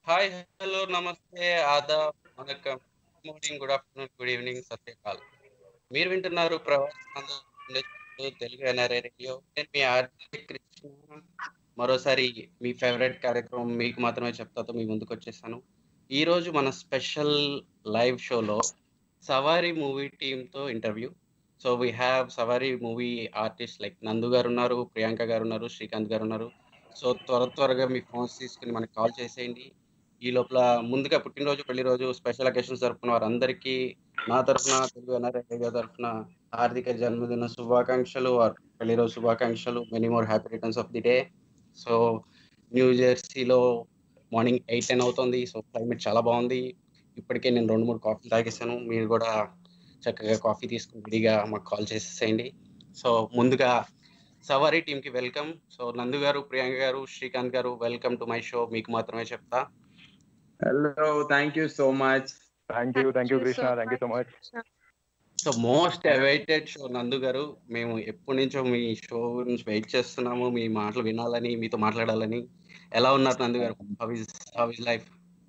Hi hello namaste adaab vanakkam morning good afternoon good evening సత్యకాల్ మీరు వింటున్నారు ప్రవాస్ ఆంధ్రప్రదేశ్ తెలుగు ఎన్ఆర్ఐ రేడియో నేను మీ ఆర్జే కృష్ణ మరోసారి మీ ఫేవరెట్ కార్యక్రమం మీకు మాత్రమే చెప్తాతో మీ ముందుకు వచ్చేసాను ఈ రోజు మన స్పెషల్ లైవ్ షోలో సవారీ మూవీ టీంతో interview so we have Savaari movie artist like Nandu garu ఉన్నారు ప్రియాంక గారు ఉన్నారు శ్రీకాంత్ గారు ఉన్నారు సో త్వర త్వరగా మీ ఫోన్స్ తీసుకుని మనకి కాల్ చేసేయండి ఈ లోపల ముందుగా పుట్టినరోజు పెళ్లి రోజు స్పెషల్ అకేషన్స్ జరుపుకున్న వారందరికీ నా తరఫున తెలుగు ఎన్ఆర్ఐ రేడియో తరఫున హార్దిక జన్మదిన శుభాకాంక్షలు ఆర్ పెళ్లి రోజు శుభాకాంక్షలు many more happy returns of the day so new జెర్సీలో మార్నింగ్ ఎయిట్ టెన్ అవుతుంది సో క్లైమేట్ చాలా బాగుంది ఇప్పటికే నేను రెండు మూడు కాఫీ తాగేసాను మీరు కూడా చక్కగా కాఫీ తీసుకుని విడిగా మాకు కాల్ చేసేసేయండి సో ముందుగా సవారీ టీంకి వెల్కమ్ సో నందు గారు ప్రియాంక గారు శ్రీకాంత్ గారు వెల్కమ్ టు మై షో మీకు మాత్రమే చెప్తా hello thank you so much thank you thank you Krishna thank you so much so most awaited show Nandu garu మేము ఎప్పటి నుంచో మీ షో గురించి వెయిట్ చేస్తున్నాము మీ మాటలు వినాలని మీతో మాట్లాడాలని ఎలా ఉన్నారు Nandu garu how is how is life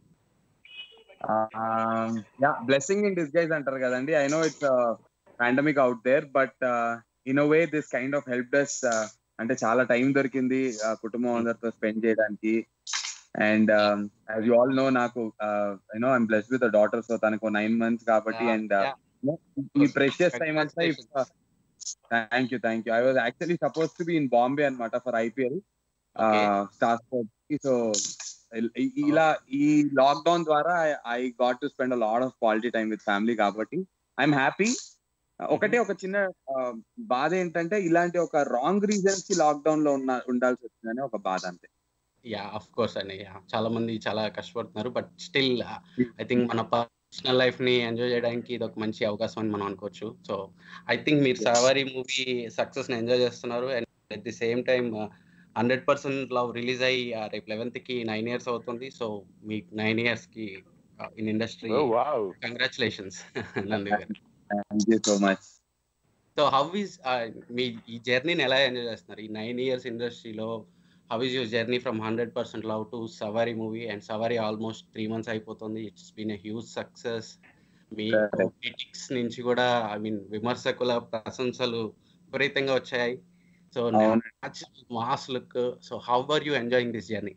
ya blessing in disguise అంటారు కదండి I know it's pandemic out there but in way this kind of help does అంటే చాలా టైం దొరికింది uh, కుటుంబం అందరితో స్పెండ్ చేయడానికి and as you all know నాకు you know I'm bless with daughter so తనకు నైన్ మంత్స్ కాబట్టి అండ్ ఈ ప్రెషియస్ టైం అంతా thank you thank you I was actually suppose to be in Bombay అనమాట ఫర్ ఐపీఎల్ స్టార్ సో ఇలా ఈ lockdown ద్వారా I got to spend lot of quality time with family కాబట్టి I'm happy ఒకటే ఒక చిన్న బాధ ఏంటంటే ఇలాంటి ఒక రాంగ్ రీజన్స్ కి లాక్డౌన్ లో ఉన్న ఉండాల్సి వచ్చిందని ఒక బాధ అంతే యా అఫ్ కోర్స్ అండి చాలా మంది చాలా కష్టపడుతున్నారు బట్ స్టిల్ ఐ థింక్ మన పర్సనల్ లైఫ్ ని ఎంజాయ్ చేయడానికి ఇది ఒక మంచి అవకాశం అని మనం అనుకోవచ్చు సో ఐ థింక్ మీరు సవారీ మూవీ సక్సెస్ ని ఎంజాయ్ చేస్తున్నారు and at the same time hundred percent love release అయ్యి రేపు లెవెన్త్ కి నైన్ ఇయర్స్ అవుతుంది సో మీకు నైన్ ఇయర్స్ కి in industry wow congratulations Nandi garu thank you so much so how is మీ ఈ జర్నీని ఎలా ఎంజాయ్ చేస్తున్నారు ఈ నైన్ ఇయర్స్ ఇండస్ట్రీలో how is your journey from hundred percent love to Savaari movie and Savaari almost three months అయిపోతుంది it's been a huge success మీ Correct. Critics నుంచి కూడా ఐ మీన్ విమర్శకుల ప్రశంసలు విపరీతంగా వచ్చాయి సో అవును. Mass look so how are you enjoying this journey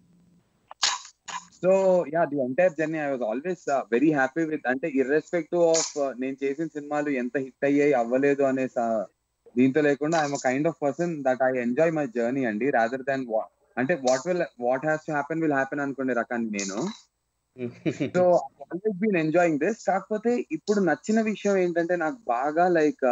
so ya the entire journey I was always very happy with అంటే ఇర్రెస్పెక్టివ్ ఆఫ్ నేను చేసిన సినిమాలు ఎంత హిట్ అయ్యాయి అవ్వలేదు అనే స- దీంతో లేకుండా I'm kind of person that I enjoy my journey అండి రాదర్ దాన్ అంటే what will what has to happen will happen అనుకునే రకాన్ని నేను so always been enjoying this కాకపోతే ఇప్పుడు నచ్చిన విషయం ఏంటంటే నాకు బాగా లైక్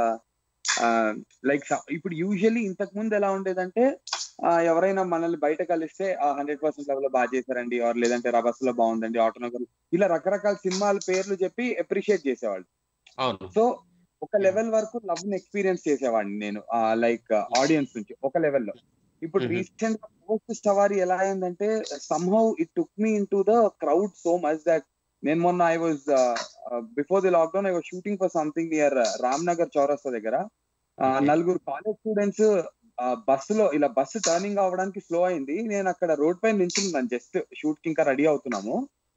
లైక్ ఇప్పుడు యూజువల్లీ ఇంతకు ముందు ఎలా ఉండేదంటే ఆ, ఎవరైనా మనల్ని బయట కలిస్తే హండ్రెడ్ పర్సెంట్ లెవెల్ లో బాగా చేశారండి ఆర్ లేదంటే రబస్ లో బాగుందండి ఆటోనగర్ ఇలా రకరకాల సినిమాల పేర్లు చెప్పి అప్రిషియేట్ చేసేవాళ్ళు అవును సో ఒక లెవెల్ వరకు లవ్ ని ఎక్స్పీరియన్స్ చేసేవాడిని నేను లైక్ ఆడియన్స్ నుంచి ఒక లెవెల్లో ఇప్పుడు Mhm. రీసెంట్ గా పోస్ట్ స్టవారీ ఎలా అయిందంటే somehow it took me in to the crowd so much that నేను మొన్న I was before the lockdown I was shooting for something near Ram Nagar చౌరస్తా దగ్గర ఆ, Okay. నలుగురు కాలేజ్ స్టూడెంట్స్ బస్సులో ఇలా బస్సు టర్నింగ్ అవ్వడానికి స్లో అయింది నేను అక్కడ రోడ్ పైన నించున్నాను జస్ట్ షూట్ కి ఇంకా రెడీ అవుతున్నాము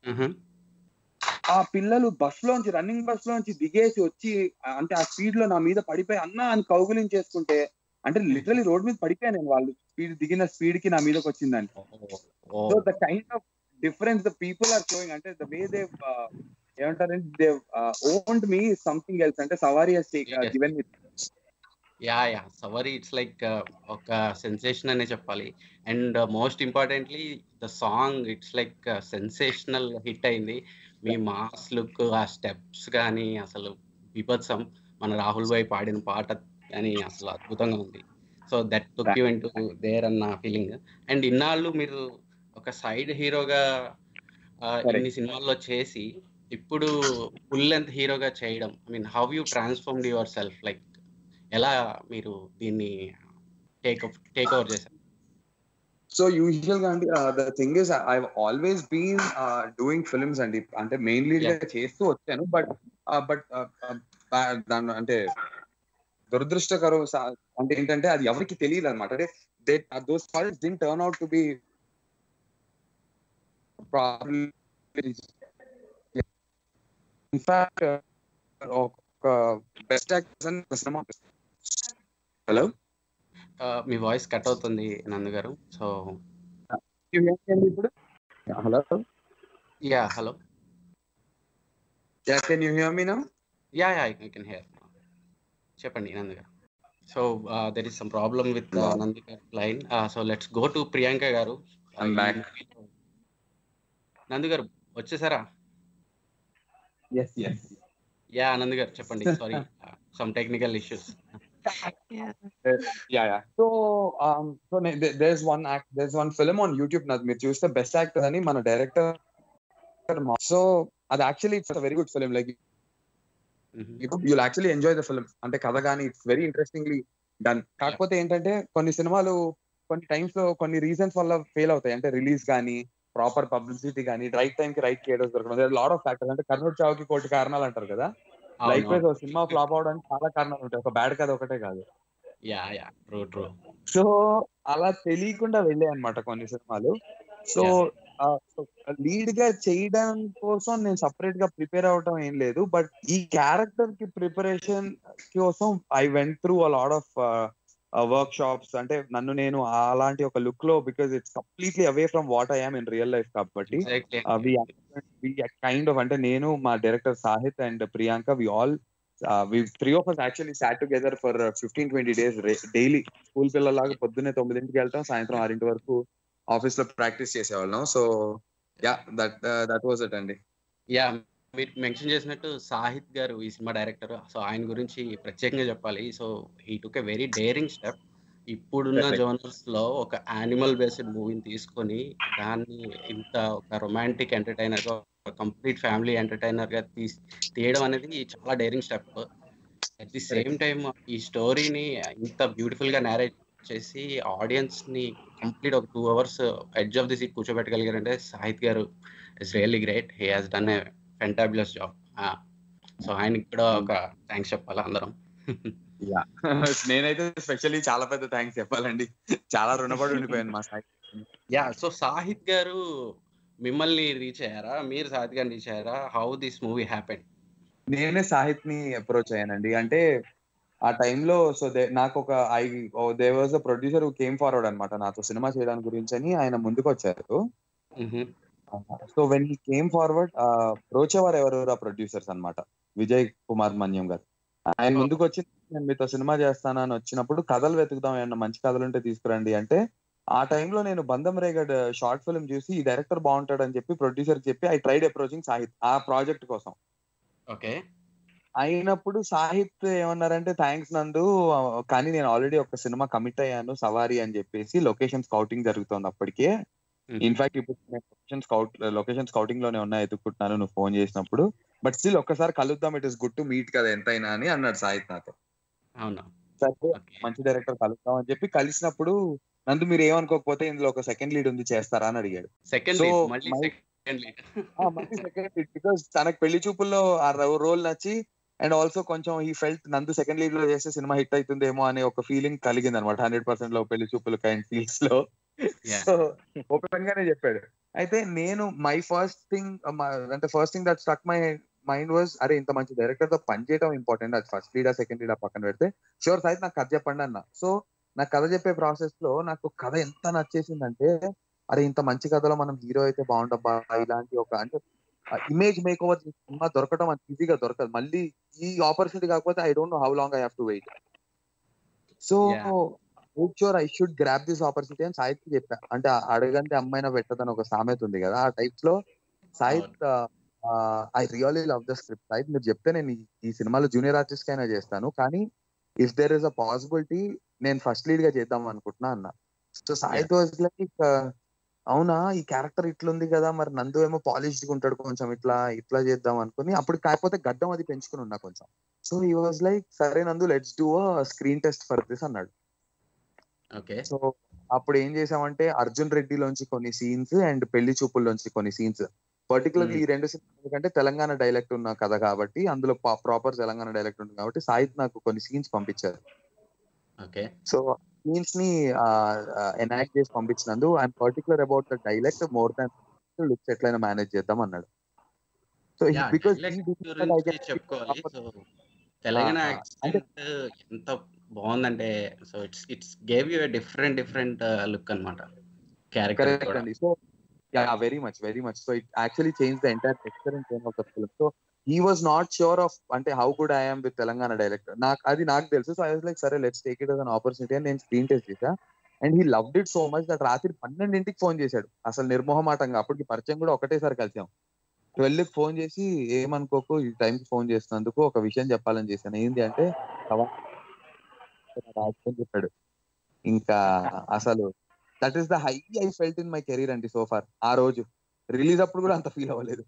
ఆ పిల్లలు బస్ లోంచి రన్నింగ్ బస్ లోంచి దిగేసి వచ్చి ఆ, అంటే ఆ స్పీడ్ లో నా మీద పడిపోయి అన్నా అని కౌగులించేసుకుంటే అంటే లిటరలీ రోడ్ మీద పడిపోయాను నేను వాళ్ళు స్పీడ్ దిగిన స్పీడ్ కి నా మీదకి వచ్చిందని so the kind of difference the people are showing అంటే ద వే దే ఏమంటారంటే they owned me something else అంటే Savaari he's Yes. Given me ya ya Savaari it's like ఒక సెన్సేషన్ అనే చెప్పాలి and most importantly the song it's like sensational hit అయింది మీ mass look ఆ steps కానీ అసలు విభత్సం మన రాహుల్ భాయ్ పాడిన పాట కానీ అసలు అద్భుతంగా ఉంది so that took you into there అన్న ఫీలింగ్ అండ్ ఇన్నాళ్ళు మీరు ఒక సైడ్ హీరోగా ఇన్ని సినిమాల్లో చేసి ఇప్పుడు ఫుల్ లెంత్ హీరోగా చేయడం I mean how you transformed your self like ఎలా మీరు దీన్ని టేక్ టేక్ ఓవర్ చేశారు సో యూజువల్ గా అండి the thing is I always been doing films అండి అంటే మెయిన్ లీడ్ గా చేస్తూ వచ్చాను బట్ బట్ దాని అంటే దురదృష్టకరం సా- అంటే ఏంటంటే అది ఎవరికి తెలియదు అనమాట అంటే those falls then turn out to be in fact ఒక బెస్ట్ యాక్టర్స్ అని ఒక సినిమా హలో ఆ, మీ వాయిస్ కట్ అవుతుంది నందు గారు సో ఇప్పుడు hello ya hello ya can you hear me now ya ya I can hear చెప్పండి Nandu garu so there is some problem with Nandi garu line so let's go to Priyanka garu I'm back. నందు గారు వచ్చేసారా yes yes yeah Nandu garu చెప్పండి sorry some technical issues ya ya so so there's one act there's one film on YouTube నాది మీరు చూస్తే best actor అని మన director so అది actually it's very good film like you'll actually enjoy the film అంటే కథ కానీ it's very interestingly done కాకపోతే ఏంటంటే కొన్ని సినిమాలు కొన్ని టైమ్స్ లో కొన్ని రీజన్స్ వల్ల ఫెయిల్ అవుతాయి అంటే రిలీజ్ కానీ ప్రాపర్ పబ్లిసిటీ కానీ రైట్ టైం కి రైట్ కేడర్స్ దొరకడం లాట్ ఆఫ్ ఫ్యాక్టర్స్ అంటే కర్నూలు చావుకి కోటి కారణాలు అంటారు కదా లైక్ వైజ్ ఒక సినిమా ఫ్లాప్ అవడానికి చాలా కారణాలు ఉంటాయి ఒక బ్యాడ్ కథ ఒకటే కాదు ya ya true true so అలా తెలియకుండా వెళ్ళాయి అనమాట కొన్ని సినిమాలు సో లీడ్ గా చేయడం కోసం నేను సపరేట్ గా ప్రిపేర్ అవటం ఏం లేదు బట్ ఈ క్యారెక్టర్ కి ప్రిపరేషన్ కోసం I went through a lot of workshops అంటే నన్ను నేను అలాంటి ఒక లుక్ లో because it's completely away from what I am in real life కాబట్టి కైండ్ ఆఫ్ అంటే నేను మా director Sahith and Priyanka we all we three of us actually sat together for fifteen twenty days daily school పిల్లలాగా పొద్దున్నే తొమ్మిదింటికి వెళ్తాం సాయంత్రం ఆరింటి వరకు ఆఫీస్ లో ప్రాక్టీస్ చేసేవాళ్ళం so ya that that was it అండి యా మీరు మెన్షన్ చేసినట్టు సాహిత్ గారు ఈ సినిమా డైరెక్టర్ సో ఆయన గురించి ప్రత్యేకంగా చెప్పాలి so he took a very daring step ఇప్పుడున్న Correct. జోనర్స్ లో ఒక యానిమల్ బేస్డ్ మూవీని తీసుకొని దాన్ని ఇంత ఒక రొమాంటిక్ ఎంటర్టైనర్ గా కంప్లీట్ ఫ్యామిలీ ఎంటర్టైనర్ గా తీసి తీయడం అనేది చాలా daring step at the same time ఈ స్టోరీని ఇంత బ్యూటిఫుల్ గా నేరేట్ చేసి ఆడియన్స్ ని కంప్లీట్ ఒక two hours edge of the seat కూర్చోబెట్టగలిగారంటే Sahith garu is really great he has done a fantabulous job so ఆయనకి కూడా ఒక థ్యాంక్స్ చెప్పాలి అందరం నేనైతే స్పెషల్లీ చాలా పెద్ద థ్యాంక్స్ చెప్పాలండి చాలా రుణపడి ఉండిపోయాను మా సాయి యా సో సాహిత్ గారు మిమ్మల్ని రీచ్ అయ్యారా మీరు సాహిత్ గారిని రీచ్ అయ్యారా హౌ దిస్ మూవీ హ్యాపెన్ నేనే సాహిత్ ని అప్రోచ్ అయ్యానండి అంటే ఆ టైంలో సో నాకు ఒక I they was a producer came forward అనమాట నాతో సినిమా చేయడానికి గురించి అని ఆయన ముందుకు వచ్చారు so when he came forward ప్రోచేవారు ఎవరు ఆ ప్రొడ్యూసర్స్ అన్నమాట విజయ్ కుమార్ మన్యం గారు ఆయన ముందుకు వచ్చి నేను మీతో సినిమా చేస్తానని వచ్చినప్పుడు కథలు వెతుకుదాం ఏమన్నా మంచి కథలు ఉంటే తీసుకురండి అంటే ఆ టైంలో నేను బంధం రేగడ్ షార్ట్ ఫిల్మ్ చూసి ఈ డైరెక్టర్ బాగుంటాడు అని చెప్పి ప్రొడ్యూసర్ చెప్పి ఐ ట్రైడ్ అప్రోచింగ్ సాహిత్ ఆ ప్రాజెక్ట్ కోసం ఓకే అయినప్పుడు సాహిత్ ఏమన్నారంటే థ్యాంక్స్ నందు ఆ, కానీ నేను ఆల్రెడీ ఒక సినిమా కమిట్ అయ్యాను సవారీ అని చెప్పేసి లొకేషన్ స్కౌటింగ్ జరుగుతోంది అప్పటికే ఇన్ఫాక్ట్ ఇప్పుడు నేను లొకేషన్ స్కౌట్ లొకేషన్ స్కౌటింగ్ లోనే ఉన్నా ఎత్తుకుంటున్నాను నువ్వు ఫోన్ చేసినప్పుడు బట్ స్టిల్ ఒక్కసారి కలుద్దాం it is good to meet కదా ఎంతైనా అని అన్నాడు సాహిత్ నాతో అవునా సరే ఓకే మంచి డైరెక్టర్ కలుద్దాం అని చెప్పి కలిసినప్పుడు నందు మీరు ఏమనుకోకపోతే ఇందులో ఒక సెకండ్ లీడ్ ఉంది చేస్తారా అని అడిగాడు సెకండ్ So, మళ్ళీ my- సెకండ్ లీడ్ ఆ, మంచి సెకండ్ లీడ్ బికాస్ తనకు పెళ్లి చూపుల్లో ఆ రోల్ నచ్చి అండ్ ఆల్సో కొంచెం ఈ ఫెల్ట్ నందు సెకండ్ లీడ్ లో చేస్తే సినిమా హిట్ అవుతుందేమో అనే ఒక ఫీలింగ్ కలిగింది అనమాట హండ్రెడ్ పర్సెంట్ లో పెళ్లి చూపులు కైండ్ ఫీల్స్ లో Yeah. సో ఓపెన్ గానే చెప్పాడు అయితే నేను మై ఫస్ట్ థింగ్ అంటే first thing that struck my mind was అరే ఇంత మంచి డైరెక్టర్ తో పనిచేయడం ఇంపార్టెంట్ అది ఫస్ట్ లీడా సెకండ్ లీడా పక్కన పెడితే షూర్ సాయిత్ నాకు కథ చెప్పండి అన్న సో నాకు కథ చెప్పే ప్రాసెస్ లో నాకు కథ ఎంత నచ్చేసిందంటే అరే ఇంత మంచి కథలో మనం హీరో అయితే బాగుండబ్బా ఇలాంటి ఒక అంటే ఇమేజ్ మేక్ ఓవర్ సినిమా దొరకడం అంత ఈజీగా దొరకదు మళ్ళీ ఈ ఆపర్చునిటీ కాకపోతే I don't know how long I have to wait so Yeah. Make sure I should grab this opportunity అని సాహిత్ చెప్పా అంటే అడగంటే అమ్మాయిన పెట్టదని ఒక సామెత ఉంది కదా ఆ టైప్స్ లో Sahith I really love the script Sahith మీరు చెప్తే నేను ఈ- ఈ సినిమాలో జూనియర్ ఆర్టిస్ట్ కైనా చేస్తాను కానీ if there is a possibility నేను ఫస్ట్ లీడ్ గా చేద్దాం అనుకుంటున్నా అన్న సో సాహిత్ వాజ్ లైక్ అవునా ఈ క్యారెక్టర్ ఇట్లుంది కదా మరి నందు ఏమో పాలిష్డ్ ఉంటాడు కొంచెం ఇట్లా ఇట్లా చేద్దాం అనుకుని అప్పుడు కాకపోతే గడ్డం అది పెంచుకుని ఉన్నా కొంచెం సో ఈ వాజ్ లైక్ సరే Nandu let's do a screen test for this అన్నాడు ఓకే సో అప్పుడు ఏం చేసామంటే అర్జున్ రెడ్డిలోంచి కొన్ని సీన్స్ అండ్ పెళ్లి చూపుల్లోంచి కొన్ని సీన్స్ పర్టికులర్లీ ఈ రెండు సీన్స్ కంటే తెలంగాణ డైలెక్ట్ ఉన్న కథ కాబట్టి అందులో ప్రాపర్ తెలంగాణ డైలెక్ట్ ఉంది కాబట్టి సాహిత్ నాకు కొన్ని సీన్స్ పంపించారు ఓకే సో సీన్స్ ని ఎనాక్ట్ చేసి పంపించినందు I'm particular about the dialect more than looks ఎట్లయినా మేనేజ్ చేద్దాం అన్నాడు సో యా బికాస్ గురించి చెప్పుకోవాలి సో తెలంగాణ ఆ, అంటే- యాక్సెంట్ ఎంత బాగుందంటే so it's it's gave you different different look అన్నమాట క్యారెక్టర్ కరెక్ట్ కూడా అండి so ya very much very much so it actually change the entire texture and tone of the film so he was not sure of అంటే how good I'm with Telangana director నాకు అది నాకు తెలుసు so I was like సరే let's take it on opportunity అని నేను screen test చేశా and he loved it so much that రాత్రి పన్నెండింటికి ఫోన్ చేశాడు అసలు నిర్మోహమాటంగా అప్పటికి పరిచయం కూడా ఒకటేసారి కలిసాం ట్వెల్వ్ ఫోన్ చేసి ఏమనుకోకు ఈ టైంకి ఫోన్ చేసినందుకు ఒక విషయం చెప్పాలని చేశాను ఏంటి అంటే "కవా, రాజు" చెప్పాడు ఇంకా అసలు that is the high I felt in my career అండి సో ఫార్ ఆ రోజు రిలీజ్ అప్పుడు కూడా అంత ఫీల్ అవ్వలేదు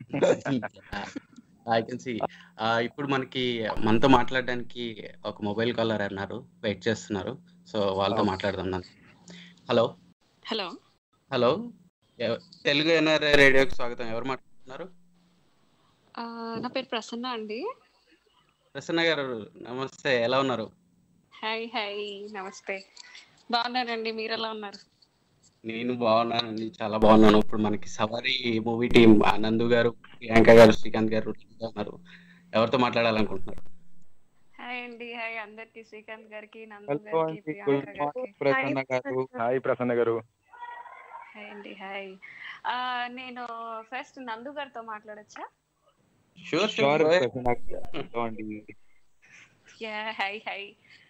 ఐ కెన్ సి ఇప్పుడు మనకి మనతో మాట్లాడడానికి ఒక మొబైల్ కాలర్ అన్నారు వెయిట్ చేస్తున్నారు సో వాళ్ళతో Okay. మాట్లాడదాం hello hello hello Telugu NRI రేడియోకి స్వాగతం ఎవరు మాట్లాడుతున్నారు ఆ, నా పేరు ప్రసన్న అండి ప్రసన్న గారు నమస్తే ఎలా ఉన్నారు హాయ్ హాయ్ నమస్తే బాగున్నానండి మీరు ఎలా ఉన్నారు నేను బాగున్నానండి చాలా బాగున్నాను ఇప్పుడు మనకి సవారీ మూవీ టీం నందు గారు ప్రియాంక గారు శ్రీకాంత్ గారు ఇంకా ఉన్నారు ఎవరితో మాట్లాడాలనుకుంటున్నారు హాయ్ అండి హాయ్ అందరికి శ్రీకాంత్ గారికి నందు హలో గారికి అండి గుడ్ ప్రియాంక మార్నింగ్ గారికి ప్రసన్న గారు హాయ్ ప్రసన్న గారు హాయ్ అండి హాయ్ ఆ, నేను ఫస్ట్ నందు గారితో మాట్లాడొచ్చా షూర్ షూర్ షూర్ ప్రసన్న గారు అండి యా హాయ్ హాయ్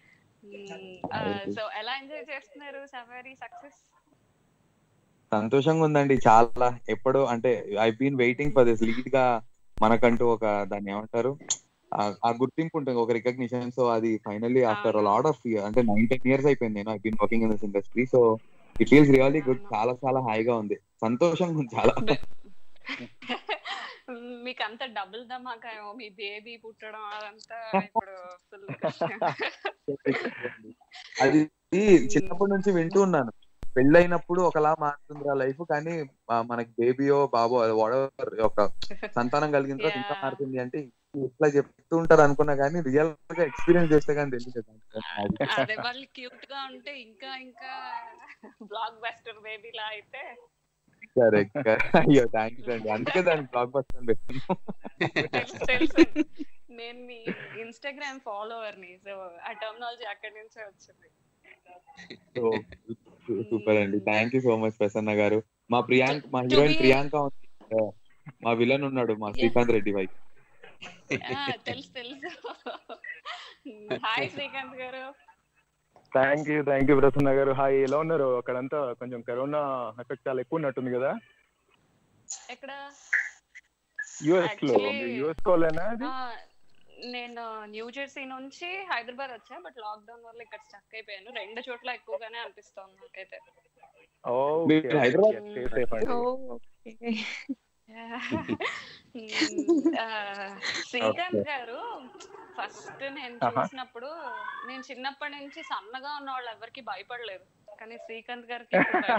సో ఎలా ఎంజాయ్ చేస్తున్నారు సవారీ సక్సెస్ సంతోషంగా ఉందండి చాలా ఎప్పుడు అంటే I been waiting for this lead గా మనకంటూ ఒక దాన్ని ఏమంటారు ఆ- ఆ గుర్తింపు ఉంటుంది ఒక రికగ్నిషన్ సో అది ఫైనల్లీ ఆఫ్టర్ లాడ్ ఆఫ్ అంటే నైన్ టెన్ ఇయర్స్ అయిపోయింది నేను I been working in this industry so it feels really good చాలా చాలా హాయిగా ఉంది సంతోషంగా ఉంది చాలా మీకు అంత డబుల్ ధమాకాయో మీ బేబీ పుట్టడం అదంతా ఇప్పుడు ఫుల్ అది చిన్నప్పటి నుంచి వింటూ ఉన్నాను పెళ్ళైనప్పుడు ఒకలా మారుతుంది ఆ లైఫ్ కానీ ఆ, మనకి బేబీయో బాబో వాడెవర్ ఒక సంతానం కలిగిన తర్వాత ఇంకా Yeah. మారుతుంది అంటే ఇట్లా చెప్తూ ఉంటారు అనుకున్నా కానీ రియల్ గా ఎక్స్పీరియన్స్ చేస్తే కానీ తెలియదు అది. అదే వాళ్ళు క్యూట్ గా ఉంటే ఇంకా ఇంకా బ్లాక్ బస్టర్ బేబీ లా అయితే Correct, correct. అయ్యో థ్యాంక్స్ అండి అందుకే దాన్ని బ్లాక్ బస్టర్ పెట్టాను తెలుసు తెలుసు నేను మీ ఇన్స్టాగ్రామ్ ఫాలోవర్ ని సో ఆ టర్మినాలజీ అక్కడి నుంచే వచ్చింది సూపర్ అండి thank you so much Prasanna గారు మా ప్రియాంక మా To హీరోయిన్ be- ప్రియాంక ఉంది మా విలన్ ఉన్నాడు మా శ్రీకాంత్ రెడ్డి వైఫ్ ఆ, తెలుసు తెలుసు హాయ్ శ్రీకాంత్ గారు thank you thank you Prasanna గారు హాయ్ ఎలా ఉన్నారు అక్కడంతా కొంచెం కరోనా ఎఫెక్ట్ చాలా ఎక్కువ ఉన్నట్టుంది కదా ఎక్కడ యుఎస్ లో Actually- యుఎస్ కోలేనా అది ఆ, నేను న్యూ జెర్సీ నుంచి హైదరాబాద్ వచ్చా బట్ లాక్డౌన్ వల్ల ఇక్కడ స్టక్ అయిపోయాను రెండు చోట్ల ఎక్కువగానే అనిపిస్తోంది నాకైతే మీరు హైదరాబాద్ సేఫ్ అండి మ్మ్. ఆ, శ్రీకాంత్ గారు ఫస్ట్ నేను ఆహా. చూసినప్పుడు నేను చిన్నప్పటి నుంచి సన్నగా ఉన్న వాళ్ళు ఎవరికి భయపడలేదు కానీ శ్రీకాంత్ గారికి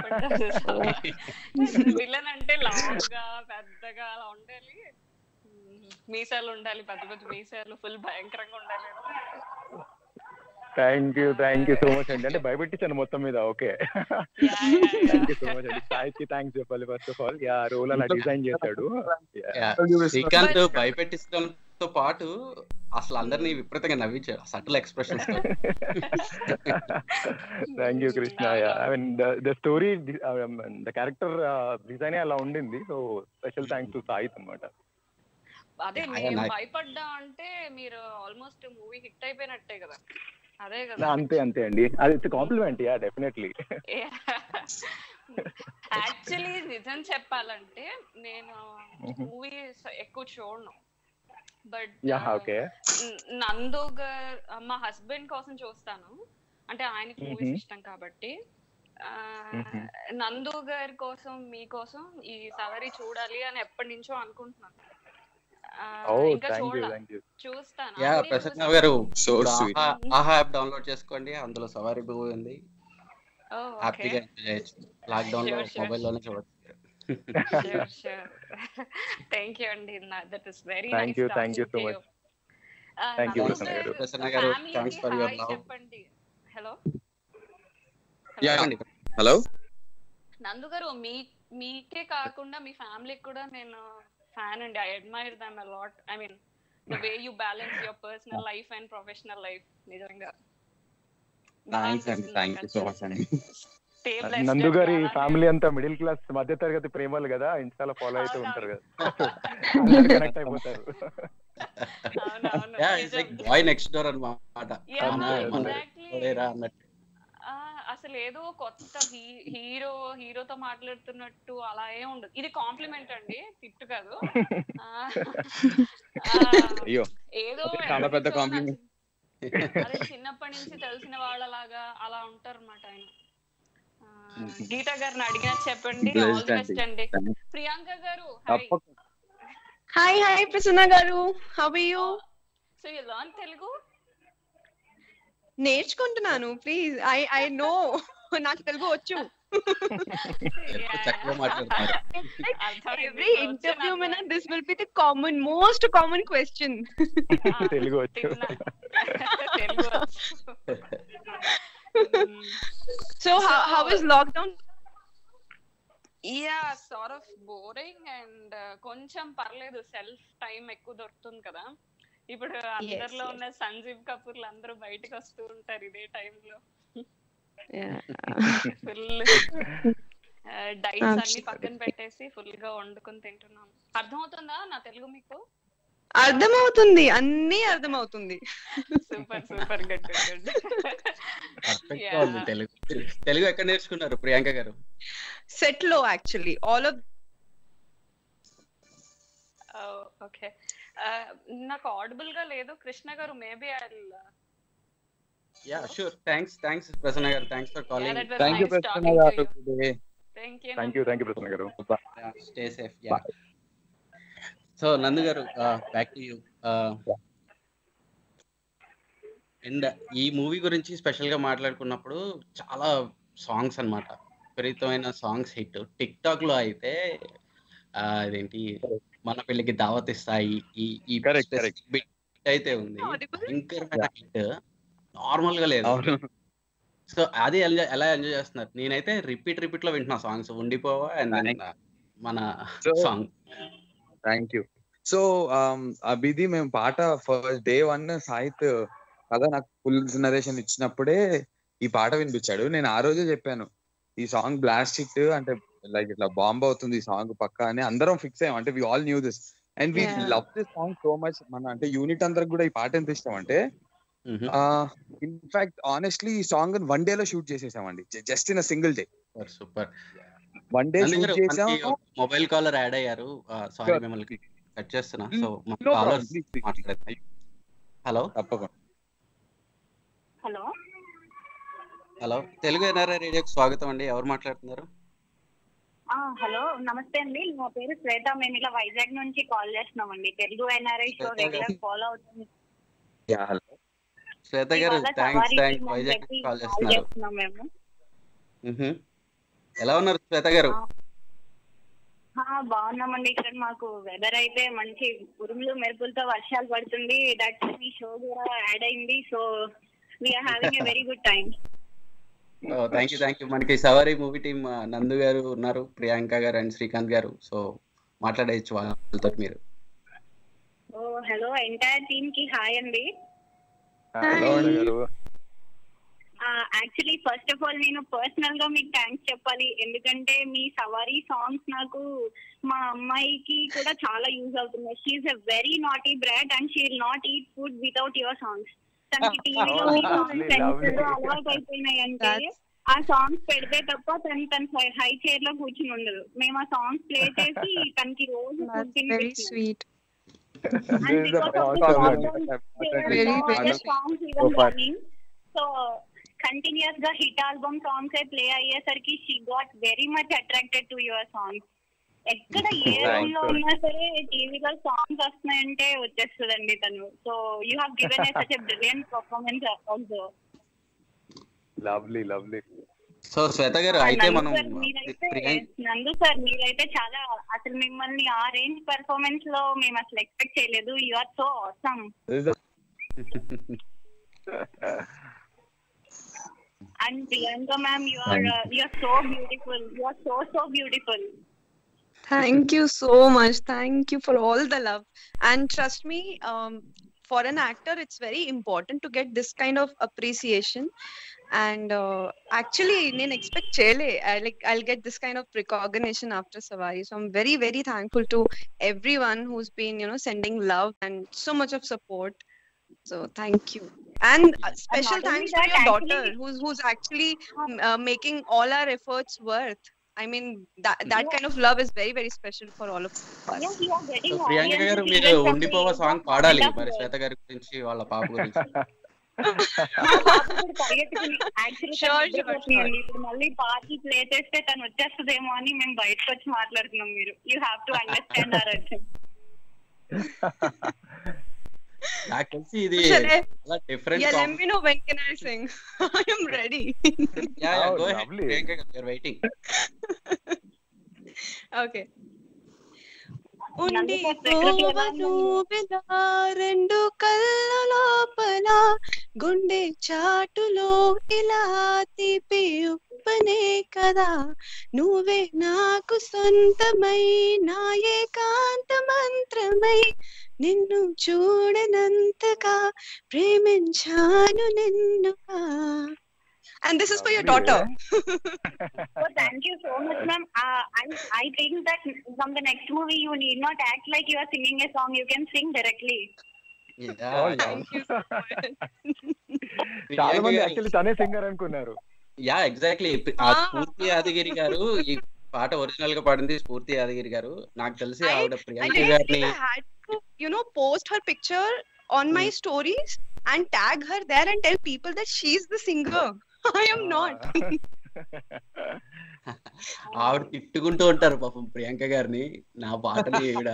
విలన్ అంటే లాంగ్ గా పెద్దగా అలా ఉండాలి మ్మ్. మీసాలు ఉండాలి పెద్ద పెద్ద మీసాలు ఫుల్ భయంకరంగా ఉండాలి thank you thank you so much అండి అంటే భయపెట్టించాను మొత్తం మీద okay Yeah, yeah, yeah. Thank you so much అండి సాయికి థ్యాంక్స్ చెప్పాలి first of all yeah role అలా డిజైన్ చేశాడు Yeah. Yeah. శ్రీకాంత్ But- భయపెట్టించడంతో పాటు అసలు అందరినీ విపరీతంగా నవ్వించాడు subtle expressions thank you Krishna I mean the story the character design అలా ఉండింది so special thanks to Sahith అనమాట అదే Yeah, మేము nice. భయపడ్డా అంటే మీరు ఆల్మోస్ట్ మూవీ హిట్ అయిపోయినట్టే కదా అదే కదా అంతే అంతే అండి అది it's compliment yeah definitely actually నిజం చెప్పాలంటే నేను Mhm. మూవీస్ ఎక్కువ చూడను బట్ యా ఓకే నందు గారు మా హస్బెండ్ కోసం చూస్తాను అంటే ఆయనకి మూవీస్ Mhm. ఇష్టం కాబట్టి ఆ, Mhm. నందు గారి కోసం మీకోసం ఈ సవరి చూడాలి అని ఎప్పటి నుంచో అనుకుంటున్నాను ఆ, ఓ ఇంకా థ్యాంక్ యూ చూడాలి థ్యాంక్ యూ చూస్తాను యా అన్ని ప్రసన్న చూస్తాను. గారు So ఇప్పుడు sweet. ఆహా ఆహా యాప్ డౌన్లోడ్ చేసుకోండి అందులో సవారీ మూవీ ఉంది ఓ, హ్యాపీగా okay. ఎంజాయ్ చేయొచ్చు లాక్డౌన్ లో Sure, sure. మొబైల్ లోనే చూడొచ్చు sure, sure. Thank you, అండి. నా- That is very Thank nice you, thank you talking so to much. Uh, Thank you, నందు ప్రసన్న గారు, గారు. ప్రసన్న గారు, family thanks కి for your hi love. చెప్పండి హలో Yeah. చెప్పండి. హలో నందు గారు మీ మీకే కాకుండా మీ ఫ్యామిలీకి కూడా నేను ఫ్యాన్ అండి I admire them a lot I mean the way you balance your personal life and professional life నిజంగా థ్యాంక్స్ అండి థ్యాంక్ యూ సో మచ్ అండి Stay blessed నందు అండి, గారి అలానే. ఫ్యామిలీ అంతా మిడిల్ క్లాస్ మధ్య తరగతి ప్రేమలు కదా ఇన్స్టాలో ఫాలో అయితే ఉంటారు కదా కనెక్ట్ అయిపోతారు అవునవును, నిజం. బాయ్ నెక్స్ట్ డోర్ అన్నమాట Yeah, మన- మన exactly. ఓడేరా అన్నట్టు ఆ, అసలు ఏదో కొత్త హీ- హీరో హీరోతో మాట్లాడుతున్నట్టు అలా ఏ ఉండదు ఇది కాంప్లిమెంట్ అండి తిట్టు కాదు ఆ, ఆ, అయ్యో ఏదో అది చాలా పెద్ద ఎక్కడికో compliment. నాకు- అదే చిన్నప్పటి నుంచి తెలిసిన వాళ్ళలాగా అలా ఉంటారు అనమాట ఆయన ఆ, గీతా గారిని అడిగినా చెప్పండి ఆల్ Blessed ది బెస్ట్ అండి Thanks. ప్రియాంక గారు హాయ్ తప్పకుండా హాయ్ హాయ్ ప్రసన్న గారు how are you so you learn Telugu నేర్చుకుంటున్నాను ప్లీజ్ ఐ ఐ నో నాకు తెలుగు వచ్చు ఎంత చక్కగా మాట్లాడుతున్నారు అర్థమైంది. ఎవ్రీ ఇప్పుడు ఇంటర్వ్యూ వచ్చి మీద నాకు- this will be the common most common question ఆ, తెలుగు వచ్చు తిన్నా. తెలుగు వచ్చు. మ్మ్. So how how is lockdown yeah sort of boring and కొంచెం పర్లేదు సెల్ఫ్ టైం ఎక్కువ దొరుకుతుంది కదా ఇప్పుడు అందరిలో yes. ఉన్న సంజీవ్ కపూర్లు అందరూ బయటకు వస్తూ ఉంటారు ఇదే టైంలో ఫుల్ డైట్స్ అన్ని Absolutely. పక్కన పెట్టేసి ఫుల్ గా వండుకొని తింటున్నాం అర్థమవుతుందా నా తెలుగు మీకు అర్థమవుతుంది అన్నీ అర్థమవుతుంది super super good good perfect గా ఉంది తెలుగు తెలుగు ఎక్కడ నేర్చుకున్నారు ప్రియాంక గారు సెట్ లో యాక్చువల్లీ ఆల్ ఆఫ్ ఓకే నాకు ఆడిబుల్ గా లేదు Krishna garu maybe I yeah sure thanks thanks Prasanna garu thanks for calling thank you Prasanna garu today. Thank you thank you thank you Prasanna garu stay safe yeah so Nandu garu back to you and ఈ movie గురించి special గా మాట్లాడుకున్నప్పుడు చాలా songs అన్నమాట విపరీతమైన సాంగ్స్ హిట్ టిక్ టాక్ లో అయితే ఆ, అదేంటి మన పెళ్లికి దావత్ ఇస్తాయి ఈ ఈ Correct, correct. బిట్ అయితే ఉంది Audible? భయంకరమైన హిట్ నార్మల్ గా లేదు అవును సో అది ఎలా- ఎలా ఎంజాయ్ చేస్తున్నారు నేనైతే రిపీట్ రిపీట్ లో వింటున్నా సాంగ్స్ ఉండిపోవా అండ్ మన So- song thank you so అభిది మేము పాట ఫస్ట్ డే వన్ సాహిత్ కదా నాకు ఫుల్ నరేషన్ ఇచ్చినప్పుడే ఈ పాట వినిపించాడు నేను ఆ రోజే చెప్పాను ఈ సాంగ్ బ్లాస్టిక్ అంటే లైక్ ఇట్లా బాంబ్ అవుతుంది ఈ సాంగ్ పక్క అని అందరం ఫిక్స్ అయ్యాం అంటే we all knew this and we Yeah. Love this song so much మన అంటే యూనిట్ అందరికి కూడా ఈ పాట ఎంత ఇష్టం అంటే ఇన్ఫాక్ట్ ఆనెస్ట్లీ ఈ సాంగ్ వన్ డే లో షూట్ చేసేసామండి just in a single day super super one day shoot చేసాం మొబైల్ కాలర్ యాడ్ అయ్యారు సారీ Sure. మిమ్మల్ని కట్ చేస్తున్నా సో మా No caller problem, please, please. మాట్లాడతాయి హలో తప్పకుండా హలో హలో తెలుగు ఎన్ఆర్ఐ రేడియోకి స్వాగతం అండి ఎవరు మాట్లాడుతున్నారు ఆ హలో నమస్తే అండి నా పేరు శ్వేత మేము ఇలా వైజాగ్ నుంచి కాల్ చేస్తున్నామండి Telugu NRI show Shweta regular గారు. ఫాలో అవుతుంది హలో శ్వేత గారు ఇవాళ థ్యాంక్స్ సవారీ థ్యాంక్స్ టీం అని వైజాగ్ చెప్పి కాల్ కాల్ చేస్తున్నారు చేస్తున్నాం మేము మ్హూ. ఎలా ఉన్నారు శ్వేత గారు ఆ, బాగున్నామండి ఇక్కడ మాకు వెదర్ అయితే మంచి ఉరుములు మెరుపులతో వర్షాలు పడుతుంది దట్ మీ షో కూడా యాడ్ అయింది so we are having a very good time thank you thank you మనకి సవారీ మూవీ టీమ్ నందు గారు ఉన్నారు ప్రియాంక గారు అండ్ శ్రీకాంత్ గారు సో మాట్లాడేయచ్చు వాళ్ళతో మీరు ఓ హలో ఎంటైర్ టీమ్ కి హాయ్ అండి హలో గారు యాక్చువల్లీ ఫస్ట్ ఆఫ్ ఆల్ నేను పర్సనల్ గా మీకు థ్యాంక్స్ చెప్పాలి ఎందుకంటే మీ సవారీ సాంగ్స్ నాకు మా అమ్మాయికి కూడా చాలా యూజ్ అవుతున్నాయి she's a very naughty brat and she will not eat food without your songs తనకి టీవీలో మీ Lovely, సాంగ్స్ lovely. అలవాటు అయిపోయినాయి అంటే That's- ఆ సాంగ్స్ పెడితే తప్ప తను తన హై చైర్ లో కూర్చుని ఉండదు మేము ఆ సాంగ్స్ ప్లే చేసి తనకి రోజు ఫుడ్ That's very తినిపిస్తున్నాం. sweet. And This is the because of first the song. problem, there were Very, no very other songs So even far. running. So continuous గా హిట్ ఆల్బమ్ సాంగ్స్ ప్లే అయ్యేసరికి she got very much attracted to your songs ఎక్కడ ఏ Thanks, room లో sir. ఉన్నా సరే టీవీలో songs వస్తున్నాయంటే వచ్చేస్తుందండి తను so you have given such a brilliant performance also lovely lovely so Shweta గారు అయితే మనం మీరైతే ప్రియాంక నందు సార్ మీరైతే చాలా అసలు మిమ్మల్ని ఆ రేంజ్ పెర్ఫార్మెన్స్ లో మేము అసలు ఎక్స్పెక్ట్ చేయలేదు you are so awesome And Priyanka ma'am, you are Thank uh, you are so beautiful. You are so so beautiful. Thank you so much. Thank you for all the love. And trust me, um, for an actor, it's very important to get this kind of appreciation. And uh, actually, నేను expect చేయలే I like I'll get this kind of recognition after Savari. So I'm very very thankful to everyone who's been you know sending love and so much of support. So thank you. And uh, special not only thanks to that, your actually- daughter, who's who's actually mm, uh, making all our efforts worth. I mean that that kind of love is very very special for all of us. Yeah, you are getting so Priyanka గారు audiences మీరు even from ఉండిపోవ the song age of పాడాలి one and a మరి half Shweta గారి గురించి వాళ్ళ పాప గురించి మా పాప కూడా పరిగెత్తుకుని యాక్చువల్లీ Sure, sure, sure. ఇప్పుడు మళ్ళీ పాటలు ప్లే చేస్తే తను వచ్చేస్తుందేమో అని మేము బయటకు వచ్చి మాట్లాడుతున్నాం మీరు you have to understand R Arjun నాకు తెలిసి ఇది Shall I- చాలా different Yeah, let me know when can I sing. I am ready. Yeah Oh, go lovely. Priyanka గారు వెయిటింగ్ okay. నందు సార్ ప్రకృతి ఎలా ఉండిపోవను ఉందండి? విలా రెండు కళ్ళ లోపల గుండె చాటులో ఇలా తీపి ఉప్పనే కదా నువ్వే నాకు సొంతమై నా ఏకాంత మంత్రమై నిన్ను చూడనంతగా ప్రేమించాను నిన్నుగా And this is for your Lovely, daughter. So thank you so much, ma'am. Uh, I I think that from the next movie you need not act like you are singing a song. You can sing directly. Oh, yeah. Thank you so much. చాలా మంది actually తనే singer అనుకున్నారు yeah exactly ఆ Ah. స్ఫూర్తి యాదగిరి గారు ఈ పాట original గా పాడింది స్ఫూర్తి యాదగిరి గారు నాకు తెలిసి I- ఆవిడ I ప్రియాంక didn't గారిని think I had to, you know, post her picture on my stories and tag her there and tell people that she's the singer. I am not. ఆవిడ తిట్టుకుంటూ ఉంటారు పాపం ప్రియాంక గారిని నా పాటని ఈవిడ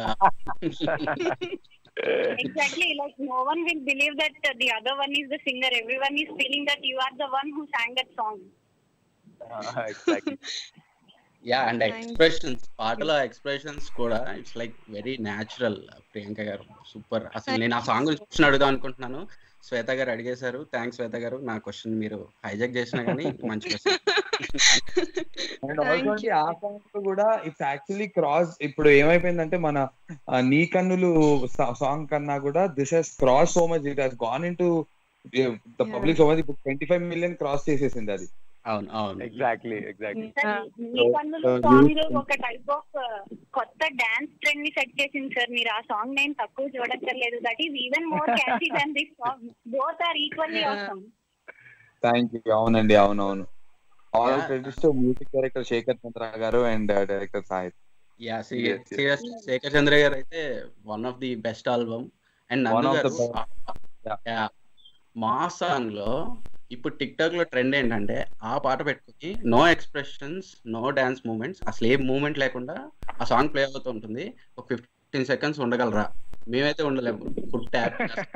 Exactly. Like no one will believe that uh, the other one is the singer. Everyone is feeling that you are the one who sang that song. Exactly yeah and Thank you. Expressions పాటల expressions కూడా it's like very natural Priyanka గారు super అసలు నేను ఆ song గురించి question అడుగుదాం అనుకుంటున్నాను శ్వేత గారు అడిగేశారు థ్యాంక్స్ శ్వేత గారు నా క్వశ్చన్ మీరు హైజాక్ చేసినా కానీ మంచి question and Thank also you. ఆ సాంగ్ లో కూడా ఇట్స్ యాక్చువల్లీ క్రాస్ ఇప్పుడు ఏమైపోయిందంటే మన ఆ, నీ కన్నులు సాంగ్ కన్నా కూడా this has cross so much it has gone in to the Yeah. Public so much ఇప్పుడు ట్వంటీ ఫైవ్ మిలియన్ క్రాస్ చేసేసింది అది అవును అవును ఎగ్జాక్ట్లీ ఎగ్జాక్ట్లీ Yeah. మీ కన్నులు uh, సాంగ్ you- ఒక టైప్ ఆఫ్ కొత్త డాన్స్ ట్రెండ్ ని సెట్ చేసింది సార్ మీరు ఆ సాంగ్ నేను తక్కువ చూడక్కర్లేదు that is even more catchy than this song both are equally Yeah. అవసరం థ్యాంక్ యూ అవునండి అవునవును all Yeah. Credits to music director Shekar Chandra గారు and director Sahith yeah Yes, yes. Serious Shekar Chandra గారు అయితే one of the best album and One Nandu of the గారు best. Yeah మా song లో ఇప్పుడు టిక్ టాక్ లో ట్రెండ్ ఏంటంటే ఆ పాట పెట్టుకుని no expressions no dance moments అసలు ఏ మూమెంట్ లేకుండా ఆ సాంగ్ ప్లే అవుతూ ఉంటుంది ఒక ఫిఫ్టీన్ సెకండ్స్ ఉండగలరా మేమైతే ఉండలేము ఫుడ్ ట్యాప్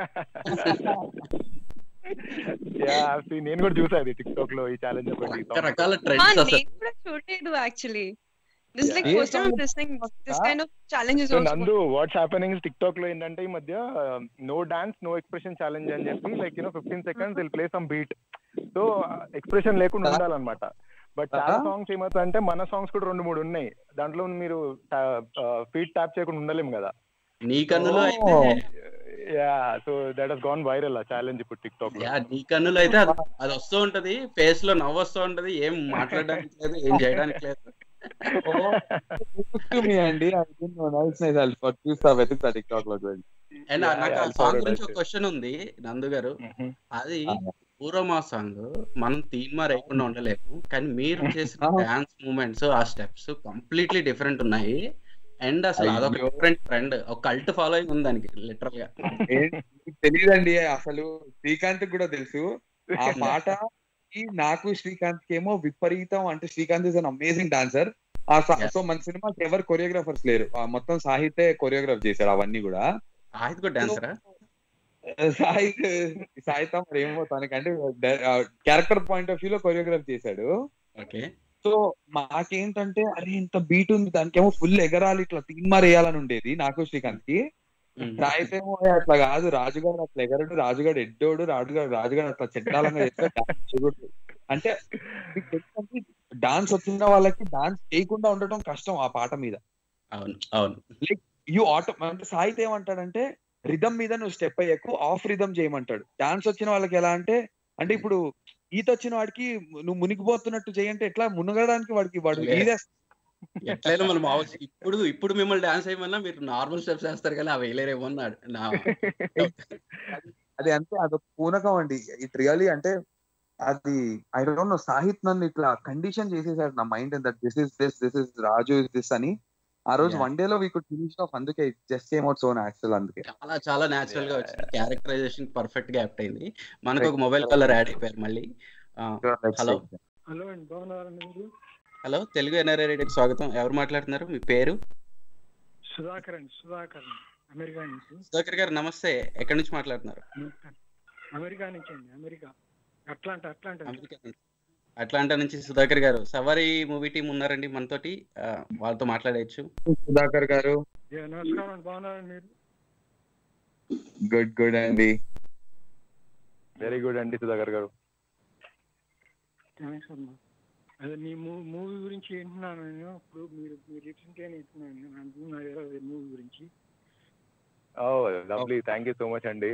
యా నేను కూడా చూసా ఇది టిక్ టాక్ లో ఈ ఛాలెంజ్ ఒకటి ఈ song. రకరకాల Ah, ట్రెండ్స్ అసలు నేను కూడా చూడలేదు actually. This is like Yeah. first time I'm listening. This kind of challenges so also. Nandu what's happening TikTok లో ఏంటంటే ఈ మధ్య no dance no expression challenge అని చెప్పి like you know fifteen seconds will play some beat so expression లేకుండా Ah. ఉండాలన్నమాట but చాలా Ah. Songs ఏమవుతాయి అంటే మన సాంగ్స్ కూడా రెండు మూడు ఉన్నాయి దాంట్లో మీరు ఫీట్ ట్యాప్ చేయకుండా ఉండలేము కదా నీ కన్నులో అయితే Oh. Yeah so that has gone viral ఆ ఛాలెంజ్ ఇప్పుడు టిక్ టాక్ లో యా నీ కన్నులో అయితే అది అది వస్తూ ఉంటది ఫేస్ లో నవ్వు వస్తూ ఉంటది ఏం మాట్లాడడానికి లేదు ఏం చేయడానికి లేదు మీ అండి నైస్ నైస్ అది చూస్తా వెతుకుతా టిక్ టాక్ లో చూడండి అండ్ Yeah, నాకు ఆ yeah, సాంగ్ I'll గురించి ఒక forward it. క్వశ్చన్ ఉంది నందు గారు Mhm. అది Ah. పూర్వమా సాంగ్ మనం తీన్మార్ వేయకుండా ఉండలేము కానీ మీరు చేసిన Ah. డాన్స్ మూమెంట్స్ ఆ స్టెప్స్ కంప్లీట్లీ డిఫరెంట్ ఉన్నాయి అండ్ అసలు అదొక అయ్యో. డిఫరెంట్ ట్రెండ్ ఒక కల్ట్ ఫాలోయింగ్ ఉంది దానికి లిటరల్ గా ఏంటి మీకు తెలియదండి అసలు శ్రీకాంత్ కూడా తెలుసు ఆ పాట ఈ నాకు శ్రీకాంత్ ఏమో విపరీతం అంటే Srikanth is an amazing dancer ఆ Yeah. సో మన సినిమాకి ఎవరు కొరియోగ్రాఫర్స్ లేరు ఆ మొత్తం సాహిత్య కొరియోగ్రాఫ్ చేశారు అవన్నీ కూడా ఆహిత్ కూడా డాన్సరా సాహిత్ సాహిత్యం మరి ఏమో తనకంటే క్యారెక్టర్ పాయింట్ ఆఫ్ వ్యూ లో కొరియోగ్రాఫ్ చేశాడు ఓకే సో మాకేంటంటే అరే ఇంత బీట్ ఉంది దానికేమో ఫుల్ ఎగరాలి ఇట్లా తీన్మార్ వేయాలని ఉండేది నాకు శ్రీకాంత్ కి రాయితేమో "ఏ, అట్లా కాదు రాజుగారు అట్లా ఎగరడు రాజుగాడు ఎడ్డోడు రాజుగాడు రాజుగాడు అట్లా చెడ్డాలంగా చేస్తే dance చేయకూడదు." అంటే డాన్స్ వచ్చిన వాళ్ళకి డాన్స్ చేయకుండా ఉండటం కష్టం ఆ పాట మీద అవును అవును యూ ఆటో అంటే సాహిత్ ఏమంటాడంటే రిధమ్ మీద నువ్వు స్టెప్ అయ్యకు ఆఫ్ రిధమ్ చేయమంటాడు డాన్స్ వచ్చిన వాళ్ళకి ఎలా అంటే అంటే ఇప్పుడు ఈత వచ్చిన వాడికి నువ్వు మునిగిపోతున్నట్టు చేయంటే ఎట్లా మునగడానికి వాడికి వాడు లేదు. ఈదే ఎట్లయినా మనం అవసరం ఇప్పుడు ఇప్పుడు మిమ్మల్ని డాన్స్ చేయమన్నా మీరు నార్మల్ స్టెప్స్ వేస్తారు కానీ అవి వేయలేరేమో అన్నాడు నా అది అంతే అదొక పూనకం అండి ఇట్ రియలీ అంటే అది ఐ డోంట్ నో సాహిత్ నన్ను ఇట్లా కండిషన్ చేసేసాడు నా mind that this is this this is Raju is this అని ఆ రోజు Yeah. వన్ డే లో వీ కుడ్ ఫినిష్ ఆఫ్ అందుకే just came out so actual అందుకే చాలా చాలా నేచురల్ గా వచ్చింది క్యారెక్టరైజేషన్ పర్ఫెక్ట్ గా యాప్ట్ అయింది మనకు ఒక మొబైల్ కలర్ యాడ్ అయిపోయారు మళ్ళీ హలో హలో అండి బాగున్నారండి మీరు హలో తెలుగు ఎన్ఆర్ఐ రేడియోకి స్వాగతం ఎవరు మాట్లాడుతున్నారు మీ పేరు సుధాకర్ అండి సుధాకర్ అండి అమెరికా నుంచి సుధాకర్ గారు నమస్తే ఎక్కడి నుంచి మాట్లాడుతున్నారు అమెరికా నుంచి అండి అమెరికా అట్లాంటా అట్లాంటా అమెరికా నుంచి. అట్లాంటా నుంచి సుధాకర్ గారు సవారీ మూవీ టీం ఉన్నారండి మనతోటి ఆ, వాళ్ళతో మాట్లాడేయచ్చు సుధాకర్ గారు ఏ, నమస్కారం అండి బాగున్నారండి మీరు గుడ్ గుడ్ అండి వెరీ గుడ్ అండి సుధాకర్ గారు థ్యాంక్స్ అమ్మా అదే మీ మూవీ గురించి వింటున్నాను నేను ఇప్పుడు మీరు మీరు చెప్తుంటే వింటున్నాను నేను అంటున్నారు మూవీ గురించి oh lovely thank you so much అండి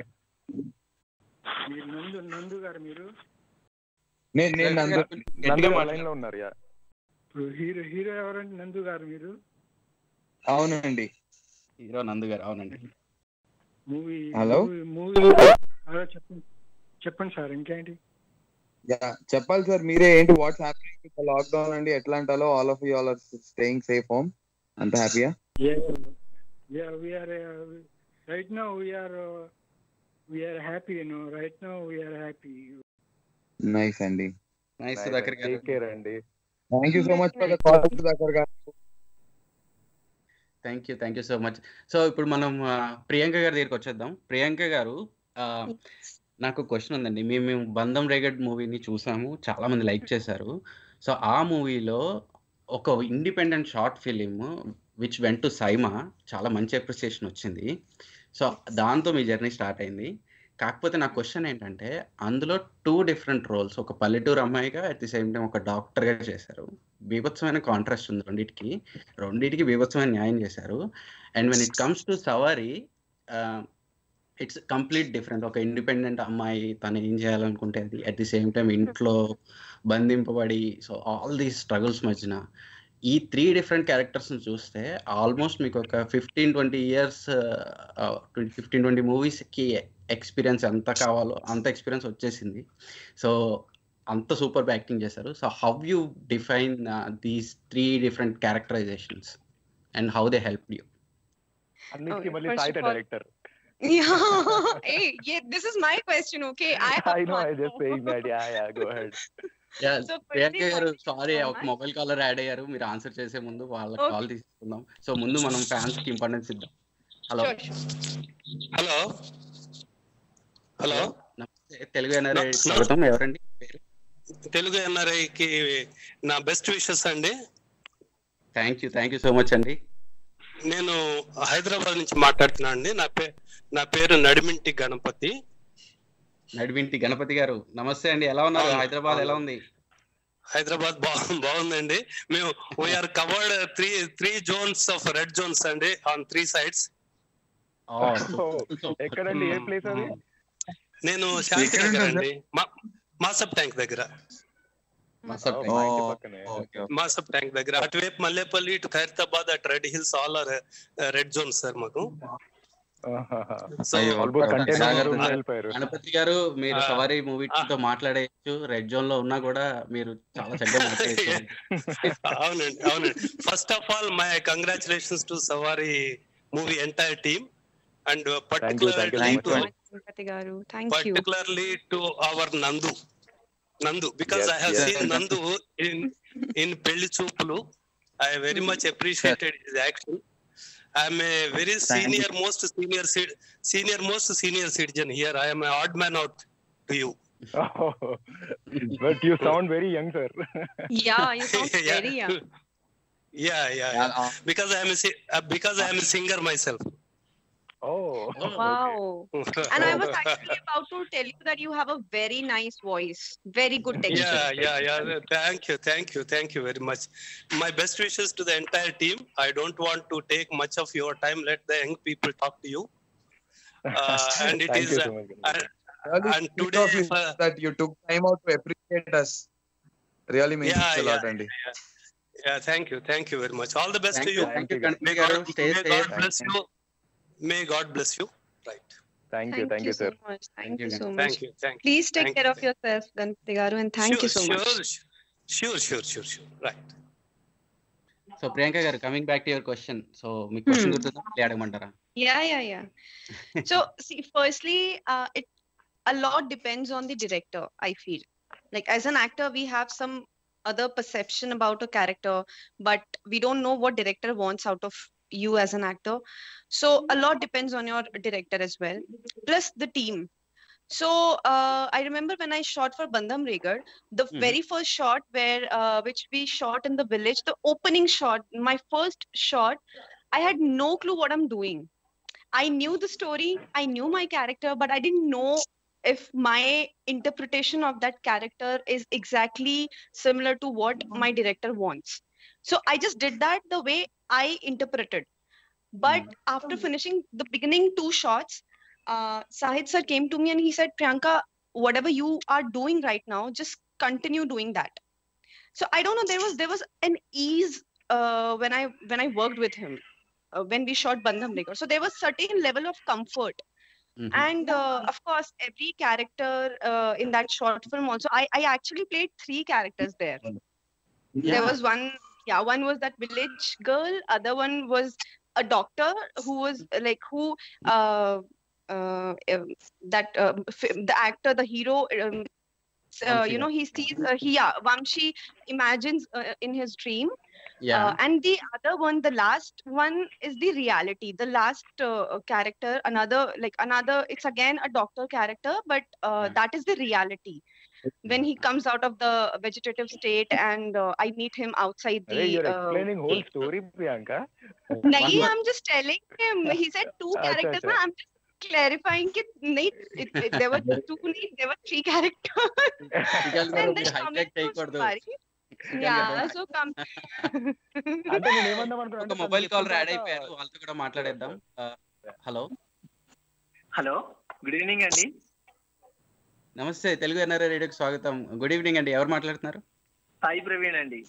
మీరు నందు నందు గారు మీరు నేను నేను నందు నందు మా లైన్ లో ఉన్నారు యా ఇప్పుడు హీరో హీరో ఎవరండి నందు గారు మీరు అవునండి హీరో నందు గారు అవునండి మూవీ Hello? మూవీ హలో చెప్పండి చెప్పండి సార్ ఇంకేంటి యా చెప్పాలి సార్ మీరే ఏంటి వాట్స్ హ్యాపీనింగ్ విత్ లాక్డౌన్ అండి ఎట్లాంటాలో all of you all are staying safe home అంత హ్యాపీయా Yeah, yeah, we are uh, right now. We are uh, we are happy, you know. Right now we are happy. Nice అండి nice Sudhakar గారు take care అండి thank you so much for the call Sudhakar గారు thank you thank you so much so ఇప్పుడు మనం ఆ, ప్రియాంక గారి దగ్గరికి వచ్చేద్దాం ప్రియాంక గారు ఆ, నాకు క్వశ్చన్ ఉందండి మేము మేము బంధం రేగడ్ మూవీని చూసాము చాలా మంది లైక్ చేశారు సో ఆ మూవీలో ఒక independent short film which went to SIIMA చాలా మంచి అప్రిసియేషన్ వచ్చింది సో దాంతో మీ జర్నీ స్టార్ట్ అయింది కాకపోతే నా క్వశ్చన్ ఏంటంటే అందులో టూ డిఫరెంట్ రోల్స్ ఒక పల్లెటూరు అమ్మాయిగా అట్ ది సేమ్ టైం ఒక డాక్టర్గా చేశారు బీభత్సమైన కాంట్రాస్ట్ ఉంది రెండింటికి రెండింటికి బీభత్సమైన న్యాయం చేశారు and when it comes to Savaari it's complete different ఒక ఇండిపెండెంట్ అమ్మాయి తను ఏం చేయాలనుకుంటే అది అట్ ది సేమ్ టైం ఇంట్లో బంధింపబడి సో ఆల్ దీస్ స్ట్రగుల్స్ మధ్యన ఈ త్రీ డిఫరెంట్ క్యారెక్టర్స్ని చూస్తే ఆల్మోస్ట్ మీకు ఒక fifteen twenty years fifteen twenty మూవీస్కి ఎక్స్పీరియన్స్ ఎంత కావాలో అంత ఎక్స్పీరియన్స్ వచ్చేసింది సో అంత సూపర్ యాక్టింగ్ చేశారు so how you define these three different characterisations and how they help you అన్నిటికీ Okay, మళ్ళీ first సాయిత of all- director Yeah. hey, yeah, this is my question, okay? I have I know I one. Just saying that yeah yeah go ahead So, Priyanka firstly, గారు thank you sorry so ఒక much. Mobile caller add అయ్యారు మీరు answer చేసే ముందు వాళ్ళ Okay. Call తీసుకుందాం so ముందు మనం ఫ్యాన్స్ కి ఇంపార్టెన్స్ ఇద్దాం hello Sure, sure. Hello hello నమస్తే తెలుగు ఎన్ఆర్ఐ No, no. స్వాగతం ఎవరండి పేరు తెలుగు ఎన్ఆర్ఐకి నా బెస్ట్ విషెస్ అండి thank you thank you so much అండి నేను హైదరాబాద్ నుంచి మాట్లాడుతున్నా అండి నా పే నా పేరు నడిమింటి గణపతి నడివింటి గణపతి గారు నమస్తే అండి ఎలా ఉన్నారు అవును, హైదరాబాద్ ఎలా అవును. ఉంది హైదరాబాద్ బాగు బాగుందండి మేము we are covered three three zones of red zones అండి ఆన్ త్రీ సైడ్స్ Oh, ఎక్కడండి ఏ ప్లేస్ అది నేను శాంతి ఎక్కడ నగర్ ఉంటారు అండి మా- మాసప్ ట్యాంక్ దగ్గర మసప్ Oh, టైం. మా ఇంటి Oh, పక్కనే ఓకే మాసప్ ట్యాంక్ దగ్గర అటువైపు మల్లేపల్లి ఇటు ఖైరతాబాద్ అటు Red Hills all are red zones sir మాకు సో అయ్యో. ఆల్మోస్ట్ కంటైనర్ జాగ్రత్త. రూమ్ వెళ్ళిపోయారు గణపతి గారు మీరు Ah. సవారీ మూవీ Ah. తో మాట్లాడేయచ్చు రెడ్ జోన్ లో ఉన్నా కూడా మీరు చాలా చక్కగా మాట్లాడేచ్చు అవునండి అవునండి first of all my congratulations to Savaari movie entire team and thank you, particularly thank to you. Ganpati garu. Thank you. particularly to our Nandu. Nandu, because Yes, I have yes. seen Nandu in in Pelli Choopulu. I very much appreciated his action. I'm a very senior, most senior, ci- senior, most senior citizen here. I am an odd man out to you. But you sound very young sir Yeah, you sound yeah. very young. yeah, yeah, yeah. Because I am a si- uh, because I am a singer myself. Oh. Wow. And I was actually about to tell you that you have a very nice voice, very good texture. Yeah, yeah, yeah. Thank you, thank you, thank you very much. My best wishes to the entire team. I don't want to take much of your time. Let the young people talk to you. Uh, and it Thank is, you uh, so much. and, Really and sweet today, of you uh, that you took time out to appreciate us. Really means Yeah, a lot, yeah, Andy. yeah, thank you, thank you very much. All the best Thank to you, you. thank you, Thank Ganpati May garu. God, Stay may safe. God bless you. May God bless you. Right. Thank you, thank you, so sir. much. Thank Thank you you, so Ganpati. much. Thank you, thank you. Please take Thank care you. of yourself, Ganpati garu, and thank sure, you so much. sure, Sure, sure, sure, sure. Right. So Priyanka గారు coming back to your question so మీ question Hmm. గుర్తుందా మళ్ళీ అడగమంటారా Yeah, yeah, yeah. So, see, firstly, uh, it a lot depends on the director. I feel like as an actor, we have some other perception about a character, but we don't know what director wants out of you as an actor. So, a lot depends on your director as well, plus the team. So uh, I remember when I shot for Bandham Regar, the Mhm. very first shot where uh, which we shot in the village, the opening shot, my first shot, I had no clue what I'm doing. I knew the story, I knew my character, but I didn't know if my interpretation of that character is exactly similar to what my director wants. So I just did that the way I interpreted. But after finishing the beginning two shots, uh, Sahid sir came to me and he said, Priyanka, whatever you are doing right now, just continue doing that. So I don't know, there was there was an ease uh, when I when I worked with him uh, when we shot Bandham Regar. So there was certain level of comfort. Mhm. And uh, of course, every character uh, in that short film also, I, I actually played three characters there. There Yeah. was one, yeah, one was that village girl, other one was a doctor who was uh, like who uh, uh, um, that uh, f- the actor, the hero. Um, s- uh, Vamshi you know, he sees, uh, he, yeah, Vamshi imagines uh, in his dream yeah uh, and the other one the last one is the reality the last uh, uh, character another like another it's again a doctor character but uh, Yeah. that is the reality when he comes out of the vegetative state and uh, i meet him outside the Hey, you're uh, explaining whole gate. story, Priyanka. nahi, One i'm just telling him he said two Acha, characters acha. na, i'm just clarifying it, nahi, it, it, there were two nahi, there were three characters Srikanth గారు and మీరు then highlight coming to చేయకూడదు Safari, Srikanth yeah గారు so come అంటే నేను ఏమన్నాం అనుకున్నా ఒక అంటే mobile తను కాల్ చెప్పిన యాడ్ తర్వాత- అయిపోయారు వాళ్ళతో కూడా మాట్లాడేద్దాం హలో హలో గుడ్ ఈవినింగ్ అండి నమస్తే తెలుగు ఎన్ఆర్ఐ రేడియోకి స్వాగతం గుడ్ ఈవినింగ్ అండి ఎవరు మాట్లాడుతున్నారు సాయి ప్రవీణ్ అండి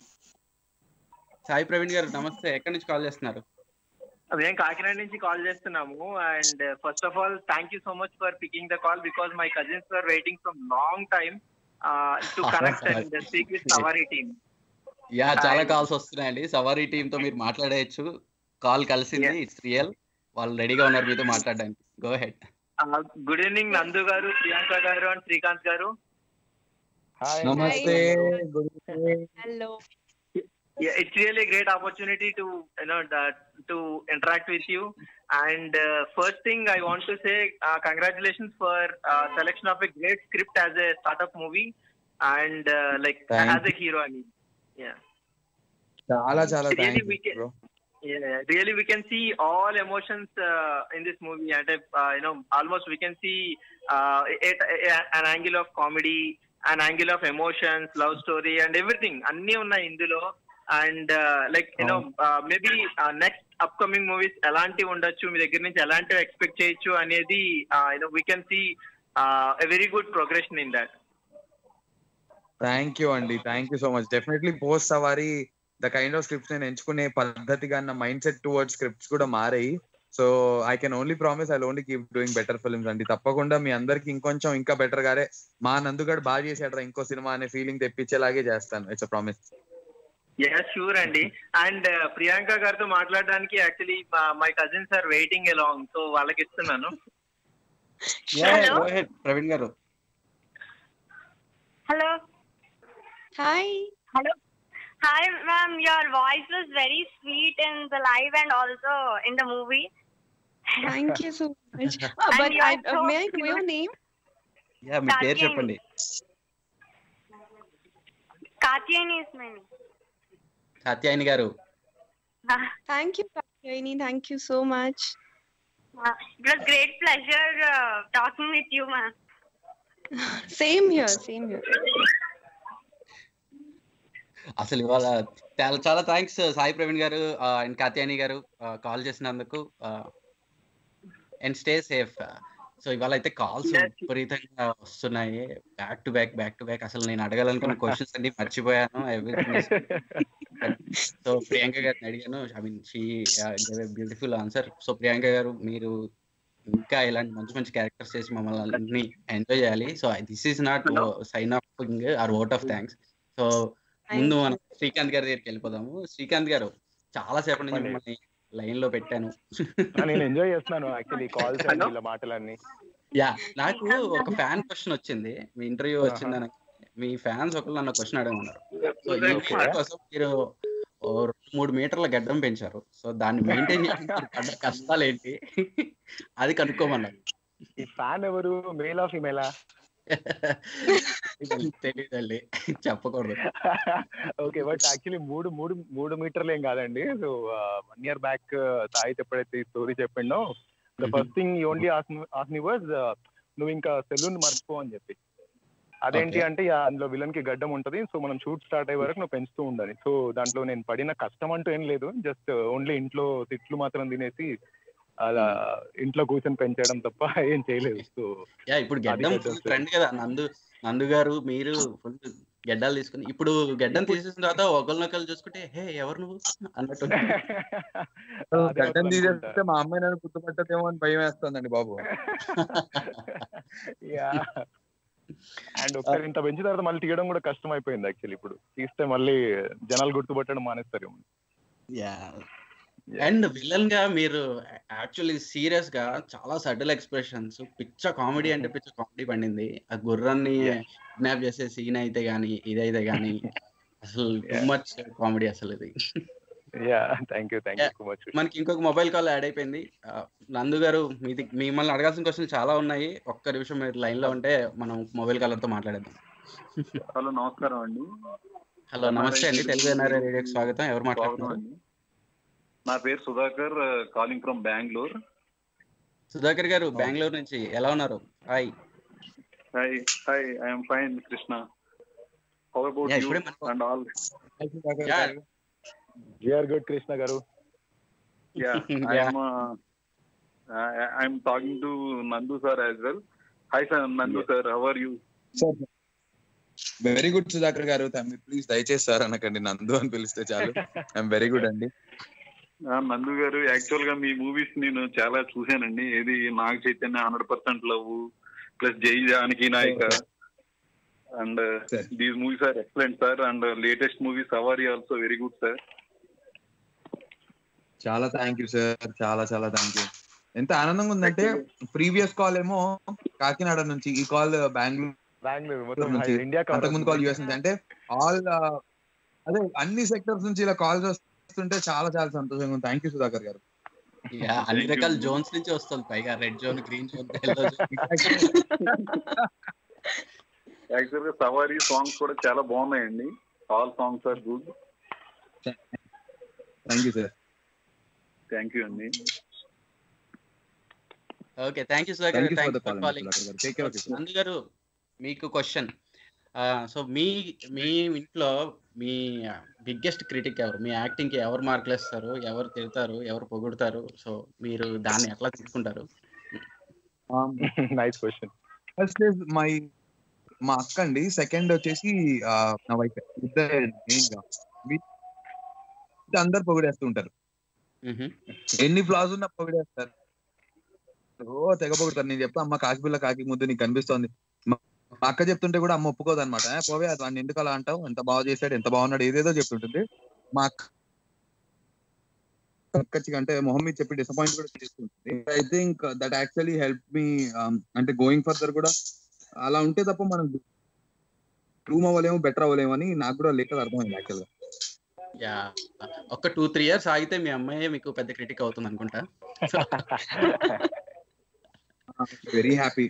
సాయి ప్రవీణ్ గారు నమస్తే ఎక్కడి నుంచి కాల్ చేస్తున్నారు మేము కాకినాడ నుంచి కాల్ చేస్తున్నాము and first of all thank you so much for picking the call because my cousins are waiting from long time to connect and speak with Savaari team yeah చాలా Hi. కాల్స్ వస్తున్నాయండి Savaari team తో మీరు మాట్లాడేయచ్చు call కలిసింది it's real వాళ్ళు రెడీగా ఉన్నారు మీతో మాట్లాడడానికి గో హెడ్ గుడ్ ఈవినింగ్ నందు గారు ప్రియాంక గారు అండ్ శ్రీకాంత్ గారు Hi. నమస్తే hello Yeah, it's really a great opportunity to you know that, to interact with you. And uh, first thing I want to say, uh, congratulations for uh, selection of a great script as a startup movie, and uh, like Thank as a hero. I mean, yeah. చాలా చాలా Really thank wicked. Bro Yeah, really, we can see all emotions uh, in this movie, and uh, you know, almost we can see uh, it, it- an angle of comedy, an angle of emotions, love story, and everything. అన్నీ ఉన్నాయి ఇందులో and like you know maybe next upcoming movies ఎలాంటివి ఉండొచ్చు మీ దగ్గర నుంచి ఎలాంటివి expect చేయొచ్చు అనేది you know we can see a very good progression in that thank you అండి thank you so much definitely post Savaari the kind of scripts నేను ఎంచుకునే పద్ధతిగా నా మైండ్ సెట్ టువర్డ్స్ స్క్రిప్ట్స్ కూడా మారాయి so I can only promise I only keep doing better films అండి తప్పకుండా మీ అందరికి ఇంకొంచెం ఇంకా బెటర్ గారే మా నందుగడ్ బాగా చేసాడు ఇంకో సినిమా అనే ఫీలింగ్ తెప్పించేలాగే చేస్తాను ఇట్స్ ప్రామిస్ ఎస్ షూర్ అండి అండ్ ప్రియాంక గారితో మాట్లాడడానికి actually my cousins are waiting along so వాళ్ళకి ఇస్తున్నాను Hello? గో హెడ్ ప్రవీణ్ గారు Hello. hi Hello. Hi, ma'am. Your voice was very sweet in the live and also in the movie. Thank you so much. Uh, And but you I, are uh, so may I know your cute. name? Yeah మీ పేరు Katyayani. చెప్పండి Katyayani is my name. Katyayani గారు Thank you, Katyayani. Thank you so much. it was great pleasure uh, talking with you, ma'am. Same here, same here. అసలు ఇవాళ చాలా చాలా thanks Sai Praveen గారు and Katyani గారు కాల్ చేసినందుకు అండ్ స్టే సేఫ్ సో ఇవాళ అయితే కాల్స్ విపరీతంగా వస్తున్నాయి back to back back to back అసలు నేను అడగాలనుకున్న క్వశ్చన్స్ అన్ని మర్చిపోయాను సో ప్రియాంక గారిని అడిగాను I mean she beautiful answer so Priyanka గారు మీరు ఇంకా ఇలాంటి మంచి మంచి క్యారెక్టర్స్ చేసి మమ్మల్ని అన్ని ఎంజాయ్ చేయాలి so this is not sign off or out of thanks so ముందు మనం శ్రీకాంత్ గారి దగ్గరికి వెళ్ళిపోదాము శ్రీకాంత్ గారు చాలా సేపటి నుంచి మిమ్మల్ని లైన్ లో పెట్టాను నేను ఎంజాయ్ చేస్తున్నాను యాక్చువల్లీ కాల్స్ అండ్ ఇలా మాటలన్నీ యా నాకు ఒక ఫ్యాన్ క్వశ్చన్ వచ్చింది మీ ఇంటర్వ్యూ వచ్చిందని మీ ఫ్యాన్స్ ఒకళ్ళు నన్ను క్వశ్చన్ అడగమన్నారు సో ఈ క్వశ్చన్ కోసం మీరు ఓ రెండు మూడు మీటర్ల గడ్డం పెంచారు సో దాన్ని మెయింటైన్ చేయడానికి పడ్డ కష్టాలు ఏంటి అది కనుక్కోమన్నారు ఈ ఫ్యాన్ ఎవరు మేలా ఫీమేలా తెలియదండి చెప్పకూడదు ఓకే బట్ యాక్చువల్లీ మూడు మూడు మూడు మీటర్లు ఏం కాదండి so one year back Saahith ఎప్పుడైతే ఈ స్టోరీ చెప్పిండో ద ఫస్ట్ థింగ్ ఓన్లీ ఆస్ని వాజ్ నువ్వు ఇంకా సెలూన్ మర్చిపో అని చెప్పి అదేంటి Okay. అంటే ఇక అందులో విలన్ కి గడ్డం ఉంటది సో మనం షూట్ స్టార్ట్ అయ్యే వరకు నువ్వు పెంచుతూ ఉండాలి సో దాంట్లో నేను పడిన కష్టం అంటూ ఏం లేదు జస్ట్ ఓన్లీ ఇంట్లో తిట్లు మాత్రం తినేసి అలా ఇంట్లో కూర్చొని పెంచడం తప్ప ఏం చేయలేదు సో యా ఇప్పుడు గడ్డం అది ఫుల్ ట్రెండ్ కదా నందు నందు గారు మీరు ఫుల్ గడ్డాలు తీసుకుని ఇప్పుడు గడ్డం తీసేసిన తర్వాత ఒకరినొకరు చూసుకుంటే హే ఎవరు నువ్వు అన్నట్టు గడ్డం తీసేస్తే మా అమ్మాయి నన్ను గుర్తుపట్టదేమో అని భయం వేస్తుందండి బాబు యా అండ్ ఒకసారి ఇంత పెంచిన తర్వాత మళ్ళీ తీయడం కూడా కష్టం అయిపోయింది యాక్చువల్లీ ఇప్పుడు తీస్తే మళ్ళీ జనాలు గుర్తుపట్టడం మానేస్తారు యా అండ్ విలన్ గా మీరు యాక్చువల్లీ సీరియస్ గా చాలా సటిల్ ఎక్స్ప్రెషన్స్ పిచ్చ కామెడీ అంటే పిచ్చ కామెడీ పండింది ఆ గుర్రాన్ని కిడ్నాప్ చేసే సీన్ అయితే గానీ ఇదైతే గానీ అసలు టూ మచ్ కామెడీ అసలు ఇది yeah thank you thank you so much మనకి ఇంకొక మొబైల్ కాల్ యాడ్ అయిపోయింది ఆ, నందు గారు మీది మిమ్మల్ని అడగాల్సిన క్వశ్చన్ చాలా ఉన్నాయి ఒక్క నిమిషం మీరు లైన్ లో ఉంటే మనం మొబైల్ కాలర్ తో మాట్లాడేద్దాం హలో నమస్కారం అండి హలో నమస్తే అండి తెలుగు ఎన్ఆర్ఐ రేడియోకి స్వాగతం ఎవరు మాట్లాడుతున్నారు అండి నా పేరు సుధాకర్ కాలింగ్ ఫ్రమ్ బెంగళూరు సుధాకర్ గారు బెంగళూరు నుంచి ఎలా ఉన్నారు hi hi hi I'm fine Krishna how about Yeah, you ఇప్పుడే మనకు- and all you're good Krishna గారు yeah Yeah. I'm I'm talking to Nandu sir as well hi sir Nandu sir how are you very good Sudhakar గారు please దయచేసి sir అనకండి నందు అని పిలిస్తే చాలు ఐఎమ్ వెరీ గుడ్ అండి నందు గారు యాక్చువల్ గా మీ మూవీస్ నేను చాలా చూశానండి ఏది Naga Chaitanya hundred percent love plus Jai Janaki Nayaka and these movies are excellent sir and latest movie Savaari also very good sir చాలా థ్యాంక్ యూ సార్ చాలా చాలా థ్యాంక్ యూ ఎంత ఆనందంగా ఉందంటే ప్రీవియస్ కాల్ ఏమో కాకినాడ నుంచి ఈ కాల్ బెంగళూరు బెంగళూరు మొత్తం నుంచి ఇండియా అంతకుముందు కాల్ యూఎస్ నుంచి అంటే ఆల్ అదే అన్ని సెక్టర్స్ నుంచి ఇలా కాల్స్ వస్తుంటే చాలా చాలా సంతోషంగా ఉంది థ్యాంక్ యూ సుధాకర్ గారు యా అన్ని రకాల జోన్స్ నుంచి వస్తుంది పైగా red zone green zone yellow zone actual గా సవారీ సాంగ్స్ కూడా చాలా బాగున్నాయండి all songs are good thank you sir thank you అండి okay thank you Sudhakar Thank you for thank the for call, calling Sudhakar గారు. Take care of yourself. నందు గారు మీకు question so మీ మీ ఇంట్లో మీ బిగ్గెస్ట్ క్రిటిక్ ఎవరు మీ యాక్టింగ్ కి ఎవరు మార్కులు ఇస్తారు ఎవరు తిడతారు ఎవరు పొగుడతారు సో మీరు దాన్ని ఎట్లా తీసుకుంటారు nice question first is my మా అక్క అండి సెకండ్ వచ్చేసి ఆ, నా వైఫ్ ఇద్దరు మెయిన్ గా వీళ్ళు అందరు పొగిడేస్తూ ఉంటారు ఎన్ని ఫ్లాస్ ఉన్నా పొగిడేస్తారు ఓ తెగ పొగుడతారు నేను చెప్తా అమ్మ కాకి పిల్ల కాకి ముద్దు నీకు కనిపిస్తోంది మా మా అక్క చెప్తుంటే కూడా అమ్మ ఒప్పుకోదు అనమాట పోవే అది వాడిని ఎందుకు అలా అంటావు ఎంత బాగా చేశాడు ఎంత బాగున్నాడు ఏదేదో చెప్తుంటుంది మా అక్క ఖచ్చితంగా అంటే మొహం మీద చెప్పి డిసప్పాయింట్ కూడా చేస్తుంటుంది I think that actually help me అంటే గోయింగ్ ఫర్దర్ కూడా అలా ఉంటే తప్ప మనం రూమ్ అవ్వలేము బెటర్ అవ్వలేము అని నాకు కూడా లేక అర్థమైంది యాక్చువల్గా యా ఒక టూ త్రీ ఇయర్స్ ఆగితే మీ అమ్మాయి మీకు పెద్ద క్రిటిక్ అవుతుంది అనుకుంటా వెరీ హ్యాపీ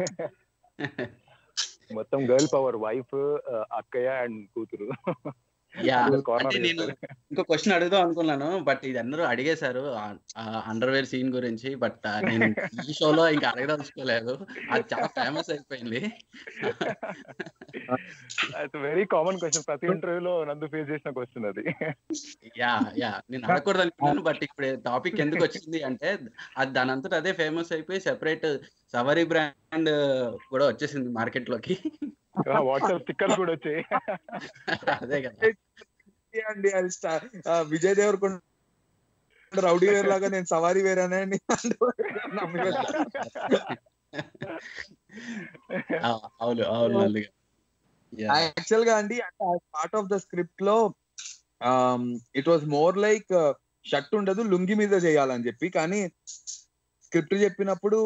మొత్తం గర్ల్ పవర్ వైఫ్ అక్కయ్య అండ్ కూతురు యా కార్నర్ అంటే నేను ఇంకో క్వశ్చన్ అడుగుదాం అనుకున్నాను బట్ ఇది అందరూ అడిగేశారు అండర్వేర్ సీన్ గురించి బట్ నేను ఈ షోలో ఇంకా అడగదలుచుకోలేదు అది చాలా ఫేమస్ అయిపోయింది వెరీ కామన్ క్వశ్చన్ ప్రతి ఇంటర్వ్యూలో నందు ఫేస్ చేసిన క్వశ్చన్ అది యా యా నేను అడగకూడదు అనుకున్నాను బట్ ఇప్పుడు టాపిక్ ఎందుకు వచ్చింది అంటే అది దాని అంతటా అదే ఫేమస్ అయిపోయి సెపరేట్ సవరీ బ్రాండ్ కూడా వచ్చేసింది మార్కెట్ లోకి వాట్సాప్ స్టిక్కర్స్ కూడా వచ్చాయి అదే కదా అండి అది స్టా- ఆ, విజయ్ దేవరకొండ రౌడీ వేర్ లాగా నేను సవారీ వేర్ అనే ఆ, అవును అవును నందు గారు. Yeah. యాక్చువల్ గా అండి పార్ట్ ఆఫ్ ద స్క్రిప్ట్ లో it was more like shirt ఉండదు లుంగి మీద చేయాలని చెప్పి కానీ స్క్రిప్ట్ చెప్పినప్పుడు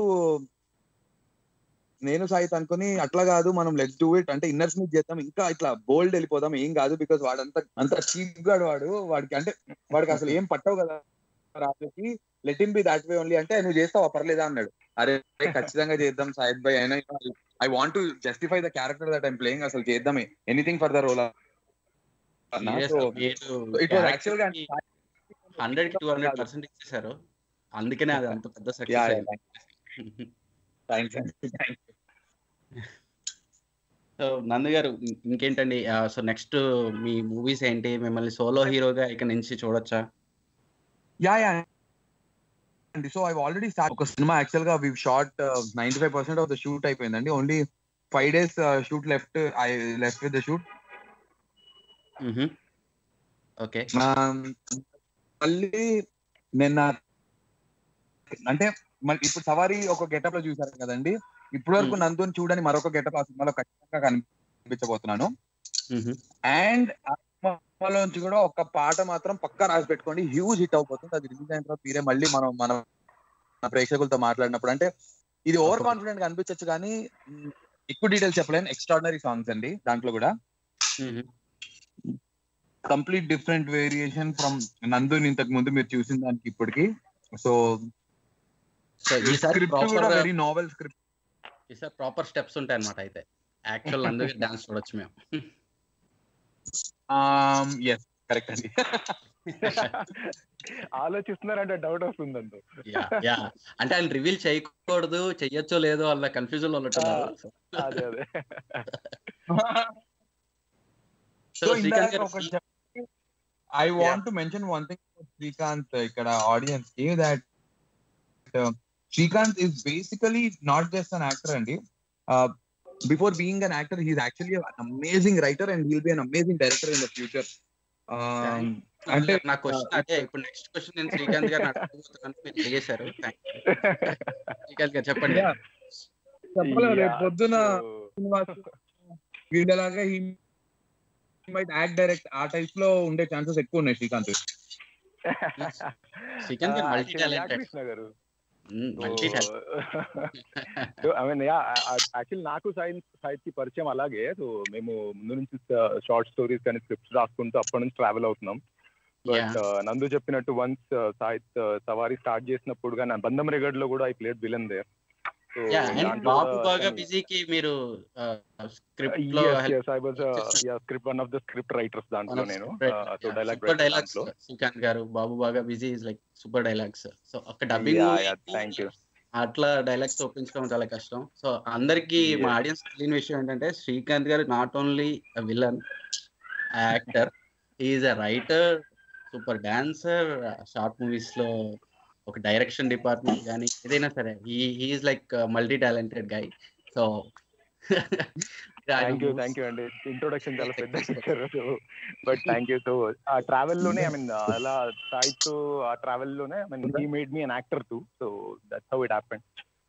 నేను సాయిత్ అనుకుని అట్లా కాదు మనం లెట్స్ డూ ఇట్ అంటే ఇన్నర్ స్మిత్ చేద్దాం ఇంకా ఇట్లా బోల్డ్ వెళ్ళిపోదాం ఏం కాదు బికాస్ వాడంతా అంత చీప్ గాడు వాడు వాడికి అంటే వాడికి అసలు ఏం పట్టవు కదా రాజుకి let it be that way only అంటే నువ్వు చేస్తావా పర్లేదా అన్నాడు అరే ఖచ్చితంగా చేద్దాం సాయిద్ భాయ్ అయినా I want to justify the character that I'm playing అసలు చేద్దామే anything for the role it was actual గా హండ్రెడ్ కి టూ హండ్రెడ్ పర్సెంట్ ఇచ్చేసారు అందుకనే అది అంత పెద్ద Yeah, success yeah, thanks thanks so Nandu గారు ఇం- ఇంకేంటండి సో నెక్స్ట్ మీ మూవీస్ ఏంటి మిమ్మల్ని సోలో హీరోగా ఇక నుంచి చూడొచ్చా యా యా అండి సో ఐ ఆల్రెడీ స్టార్ట్ ఒక సినిమా యాక్చువల్ గా we shot ninety five percent of the shoot అయిపోయిందండి only five days shoot left I left with the shoot okay మళ్ళీ నిన్న అంటే మళ్ళీ ఇప్పుడు సవారీ ఒక గెటప్ లో చూసారు కదండి ఇప్పటి వరకు నందుని చూడని మరొక గెటప్ ఆ సినిమాలో ఖచ్చితంగా కనిపించబోతున్నాను అండ్ ఆ సినిమాలోంచి కూడా ఒక పాట మాత్రం పక్కా రాసి పెట్టుకోండి హ్యూజ్ హిట్ అవబోతుంది అది రిలీజ్ అయిన తర్వాత మీరే మళ్ళీ మనం మన మన ప్రేక్షకులతో మాట్లాడినప్పుడు అంటే ఇది ఓవర్ కాన్ఫిడెంట్ గా అనిపించచ్చు కానీ మ్, ఎక్కువ డీటెయిల్స్ చెప్పలేను ఎక్స్ట్రాడినరీ సాంగ్స్ అండి దాంట్లో కూడా కంప్లీట్ డిఫరెంట్ వేరియేషన్ ఫ్రమ్ నందుని ఇంతకు ముందు మీరు చూసిన దానికి ఇప్పటికి సో సో ఈసారి స్క్రిప్ట్ కూడా ప్రాపర్ వెరీ నావెల్ స్క్రిప్ట్ ఈసారి ప్రాపర్ స్టెప్స్ ఉంటాయి అనమాట అయితే యాక్చువల్ నందు డాన్స్ చూడొచ్చు మేము ఎస్ కరెక్ట్ అండి ఆలోచిస్తున్నారంటే డౌట్ వస్తుంది అందు యా యా అంటే ఆయన రివీల్ చేయకూడదు చెయ్యొచ్చో లేదో వాళ్ళ కన్ఫ్యూజన్ లో ఉన్నట్టున్నారు అదే అదే సో సో శ్రీకాంత్ ఇందాక గారు ఒకటి I want to mention one thing Srikanth ఇక్కడ ఆడియన్స్ కి that Srikanth is basically not just an actor అండి before being an actor he's actually amazing writer and he'll be an amazing director in the future అంటే నా question అదే ఇప్పుడు next question నేను శ్రీకాంత్ గారిని అడగబోతున్నాను మీరు అడిగేశారు Thank you. శ్రీకాంత్ గారు చెప్పండి Yeah. చెప్పలే రేపు Yeah, పొద్దున so- వీళ్ళలాగా ఈ మైట్ యాక్ట్ డైరెక్ట్ ఆ టైప్ లో ఉండే ఛాన్సెస్ ఎక్కువ ఉన్నాయి శ్రీకాంత్ శ్రీకాంత్ గారు multi Actually, yeah, talented Krishna గారు multi I mean yeah actually నాకు సాయి సాహిత్య పరిచయం అలాగే సో మేము ముందు నుంచి షార్ట్ స్టోరీస్ కానీ స్క్రిప్ట్స్ రాసుకుంటూ అప్పటి నుంచి ట్రావెల్ అవుతున్నాం బట్ నందు చెప్పినట్టు వన్స్ సాహిత్ సవారీ స్టార్ట్ చేసినప్పుడు కానీ బంధం రెగడ్ లో కూడా I played villain there so yeah and Babu Baga బిజీకి మీరు స్క్రిప్ట్ లో help I was yeah script one of the script writers దాంట్లో నేను so dialogue super dialogues Srikanth గారు Babu Baga busy is like super dialogues so ఒక డబ్బింగ్ థ్యాంక్ యూ అట్లా dialogues ఒప్పించడం చాలా కష్టం సో అందరికి మా Yes. ఆడియన్స్ తెలియని విషయం ఏంటంటే శ్రీకాంత్ గారు not only villain actor is a writer super dancer short movies లో ఒక డైరెక్షన్ డిపార్ట్మెంట్ కానీ ఏదైనా సరే he's like multi talented guy so thank you thank you అండి ఇంట్రొడక్షన్ చాలా పెద్ద ఇచ్చారు బట్ థ్యాంక్ యూ సో ఆ ట్రావెల్ లోనే ఐ మీన్ అలా సాయిత్ ఆ ట్రావెల్ లోనే I mean he made me an actor to so that's how it happen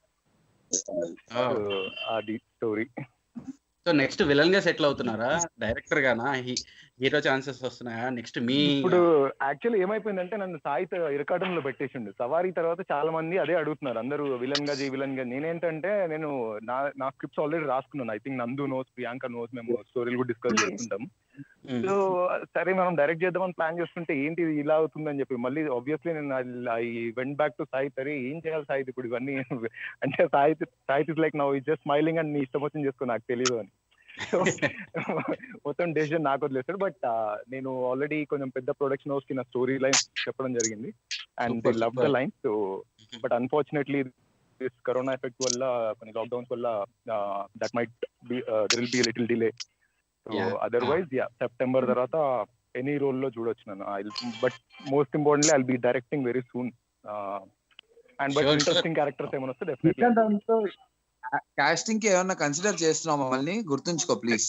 అది స్టోరీ సో నెక్స్ట్ విలన్ గా సెటిల్ అవుతున్నారా డైరెక్టర్ గానా హీరో ఛాన్సెస్ వస్తున్నాయా నెక్స్ట్ మీ ఇప్పుడు యాక్చువల్లీ ఏమైపోయిందంటే నన్ను సాయిత్ ఇరకాటంలో పెట్టేసిండు సవారీ తర్వాత చాలా మంది అదే అడుగుతున్నారు అందరూ విలన్ గా జీ విలన్ గా నేనేంటంటే నేను నా నా స్క్రిప్ట్స్ ఆల్రెడీ రాసుకున్నాను I think Nandu knows Priyanka knows మేము స్టోరీలు కూడా డిస్కస్ చేసుకుంటాం సో సరే మనం డైరెక్ట్ చేద్దామని ప్లాన్ చేసుకుంటే ఏంటి ఇది ఇలా అవుతుందని చెప్పి మళ్ళీ ఆబ్వియస్లీ నేను I went back to Saahith అరే ఏం చేయాలి సాయిత్ ఇప్పుడు ఇవన్నీ అంటే Saahith Saahith is like now is just smiling and నీ ఇష్టం వచ్చింది చేసుకో నాకు తెలియదు అని సో మొత్తం డెసిషన్ నాకు వదిలేస్తాడు బట్ నేను ఆల్రెడీ కొంచెం పెద్ద ప్రొడక్షన్ హౌస్ కి నా స్టోరీ లైన్ చెప్పడం జరిగింది and they Super, love the super. Line so but unfortunately this corona effect వల్ల కొన్ని లాక్డౌన్స్ వల్ల that might be there will be little delay so Yeah. Otherwise yeah September తర్వాత any role లో చూడొచ్చు నన్ను but most importantly I'll be directing very soon and but Sure, sure. Interesting characters ఏమైనా వస్తే definitely దాంతో casting కి ఏమన్నా consider చేస్తున్నావు మమ్మల్ని గుర్తుంచుకో ప్లీజ్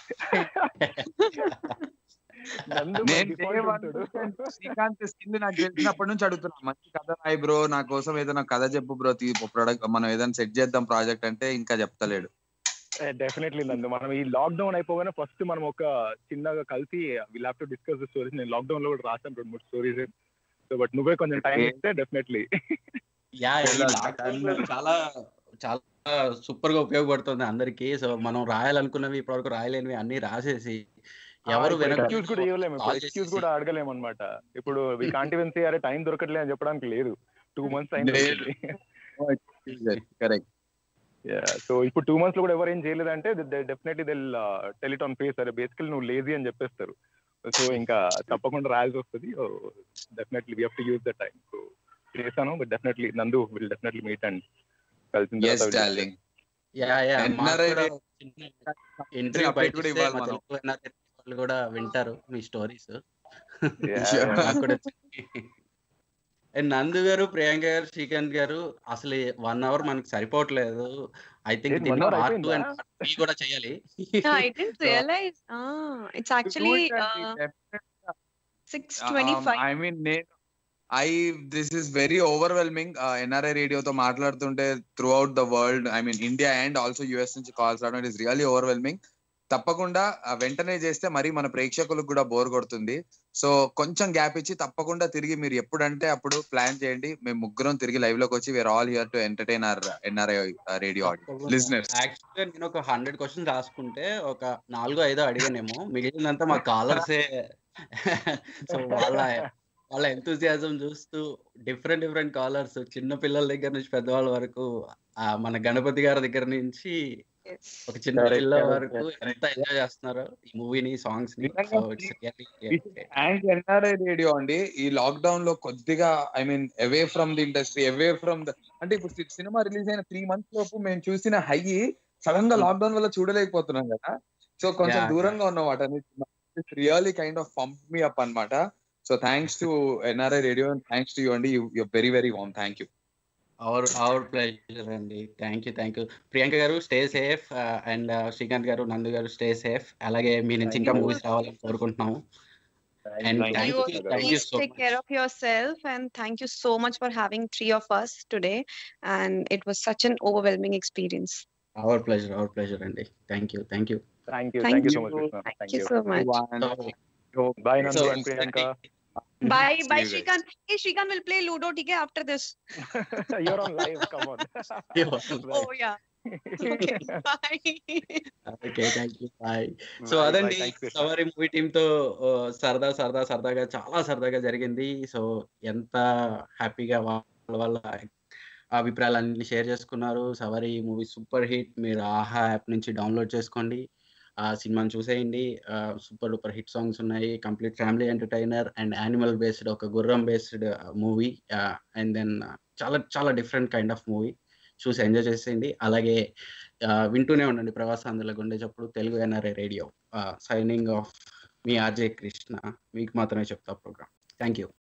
నందు నేను by default day one ఉంటాడు. నుంచి శ్రీకాంత్ స్కిల్ నాకు తెలిసినప్పటి నుంచి అడుగుతున్నా మంచి కథ రాయి బ్రో నా కోసం ఏదైనా కథ చెప్పు బ్రో ప్రొడక్ట్ మనం ఏదైనా సెట్ చేద్దాం ప్రాజెక్ట్ అంటే ఇంకా చెప్తలేడు డెఫినెట్లీ నందు మనం ఈ లాక్డౌన్ అయిపోగానే ఫస్ట్ మనం ఒక చిన్నగా కలిసి will have to discuss stories నేను లాక్డౌన్ లో కూడా రాసాను రెండు మూడు స్టోరీస్ సో బట్ నువ్వే కొంచెం టైం ఇస్తే డెఫినెట్లీ యా ఈ Well, lockdown లో చాలా చాలా సూపర్ గా ఉపయోగపడుతుంది అందరికి సో మనం రాయాలనుకున్నవి ఇప్పటివరకు రాయలేనివి అన్ని రాసేసి ఎవరు వెనక ఎక్స్క్యూజ్ కూడా ఇవ్వలేము ఇప్పుడు call ఎక్స్క్యూజ్ చేసేసి- కూడా అడగలేము అనమాట ఇప్పుడు వి కాంట్ ఈవెన్ సే అరే టైం దొరకట్లే అని చెప్పడానికి లేదు టూ మంత్స్ టైం లేదు. కరెక్ట్ సో ఇప్పుడు టూ మంత్స్ లో కూడా ఎవరు ఏం చేయలేదంటే definitely they'll tell it on face అరే బేసికల్ నువ్వు లేజీ అని చెప్పేస్తారు సో ఇంకా తప్పకుండా రాయాల్సి వస్తుంది definitely we have to use the time so చేశాను but definitely Nandu will definitely meet and కలిసిన ఎస్ తర్వాత darling yeah yeah NRI interview update బయట కూడా ఇస్తే ఇవ్వాలి మా మనం. తెలుగు NRI వాళ్ళు కూడా వింటారు మీ స్టోరీస్ Yeah. నాకు కూడా అండ్ నందు గారు ప్రియాంక గారు శ్రీకాంత్ గారు అసలు వన్ అవర్ మనకి సరిపోవట్లేదు ఐ థింక్ ఏంటి, దీన్ని one hour పార్ట్ టూ అయిపోయిందా? అండ్ పార్ట్ త్రీ కూడా చేయాలి Yeah, I didn't realize. Ah, it's actually uh, six twenty-five. I mean నేను I this is very overwhelming NRI రేడియోతో మాట్లాడుతుంటే throughout the world I mean India and also US నుంచి calls రావడం it is really overwhelming తప్పకుండా ఆ, వెంటనే చేస్తే మరి మన ప్రేక్షకులకు కూడా బోర్ కొడుతుంది సో కొంచెం గ్యాప్ ఇచ్చి తప్పకుండా తిరిగి మీరు ఎప్పుడంటే అప్పుడు ప్లాన్ చేయండి మేము ముగ్గురం తిరిగి లైవ్ లోకి వచ్చి we're all here to entertain our NRI radio listeners యాక్చువల్గా నేను ఒక హండ్రెడ్ క్వశ్చన్స్ రాసుకుంటే ఒక నాలుగో ఐదో అడిగానేమో మిగిలినంతా మా కాలర్సే సో వాళ్ళ వాళ్ళ ఎంతూజియాజం చూస్తూ డిఫరెంట్ డిఫరెంట్ కాలర్స్ చిన్న పిల్లల దగ్గర నుంచి పెద్దవాళ్ళ వరకు ఆ, మన గణపతి గారి దగ్గర నుంచి Yes. ఒక చిన్న Correct, పిల్ల correct, వరకు ఎంత ఎంజాయ్ చేస్తున్నారో ఈ మూవీని సాంగ్స్ ని నిజంగా so it's really and NRI radio అండి ఈ లాక్ డౌన్ లో కొద్దిగా I mean away from the industry away from the అంటే ఇప్పుడు సి- సినిమా రిలీజ్ అయిన త్రీ మంత్స్ లోపు మేము చూసిన హై సడన్ గా లాక్ డౌన్ వల్ల చూడలేకపోతున్నాం కదా సో కొంచెం Yeah, దూరంగా ఉన్న వాటని really kind of pump me up అన్నమాట so thanks to NRI radio and thanks to you అండి you very very warm thank you our our pleasure అండి thank you thank you Priyanka గారు స్టే సేఫ్ అండ్ శ్రీకాంత్ గారు నందు గారు stay safe అలాగే మీ నుంచి ఇంకా మూవీస్ రావాలని కోరుకుంటున్నాము and Thank thank You you also thank you please so take care of yourself and thank you so much for having three of us today. And it was such an overwhelming experience. Our pleasure our pleasure అండి thank you thank you thank you Thank thank you so you. Much Krishna Thank thank you you so much. Bye Nandu So, and Priyanka Bye, bye, you guys. Shrikant. Hey, Shrikant will play Ludo, okay, after this. You're on live come on Oh, yeah. Okay, bye. Okay thank you bye so Bye, అదండి bye. Thanks, Krishna. Savaari movie team తో ఆ, సరదా సరదా సరదాగా చాలా సరదాగా జరిగింది so ఎంత హ్యాపీగా వాళ్ళ వాళ్ళ అభిప్రాయాలన్నీ షేర్ చేసుకున్నారు సవారి మూవీ సూపర్ హిట్ మీరు ఆహా యాప్ నుంచి డౌన్లోడ్ చేసుకోండి ఆ సినిమాని చూసేయండి సూపర్ డూపర్ హిట్ సాంగ్స్ ఉన్నాయి complete family entertainer and animal based ఒక గుర్రం బేస్డ్ మూవీ అండ్ దెన్ చాలా చాలా డిఫరెంట్ కైండ్ ఆఫ్ మూవీ చూసి ఎంజాయ్ చేసేయండి అలాగే ఆ, వింటూనే ఉండండి ప్రవాసాంధ్రుల గుండె చప్పుడు Telugu NRI radio signing off మీ ఆర్జే కృష్ణ మీకు మాత్రమే చెప్తా ప్రోగ్రామ్ థ్యాంక్ యూ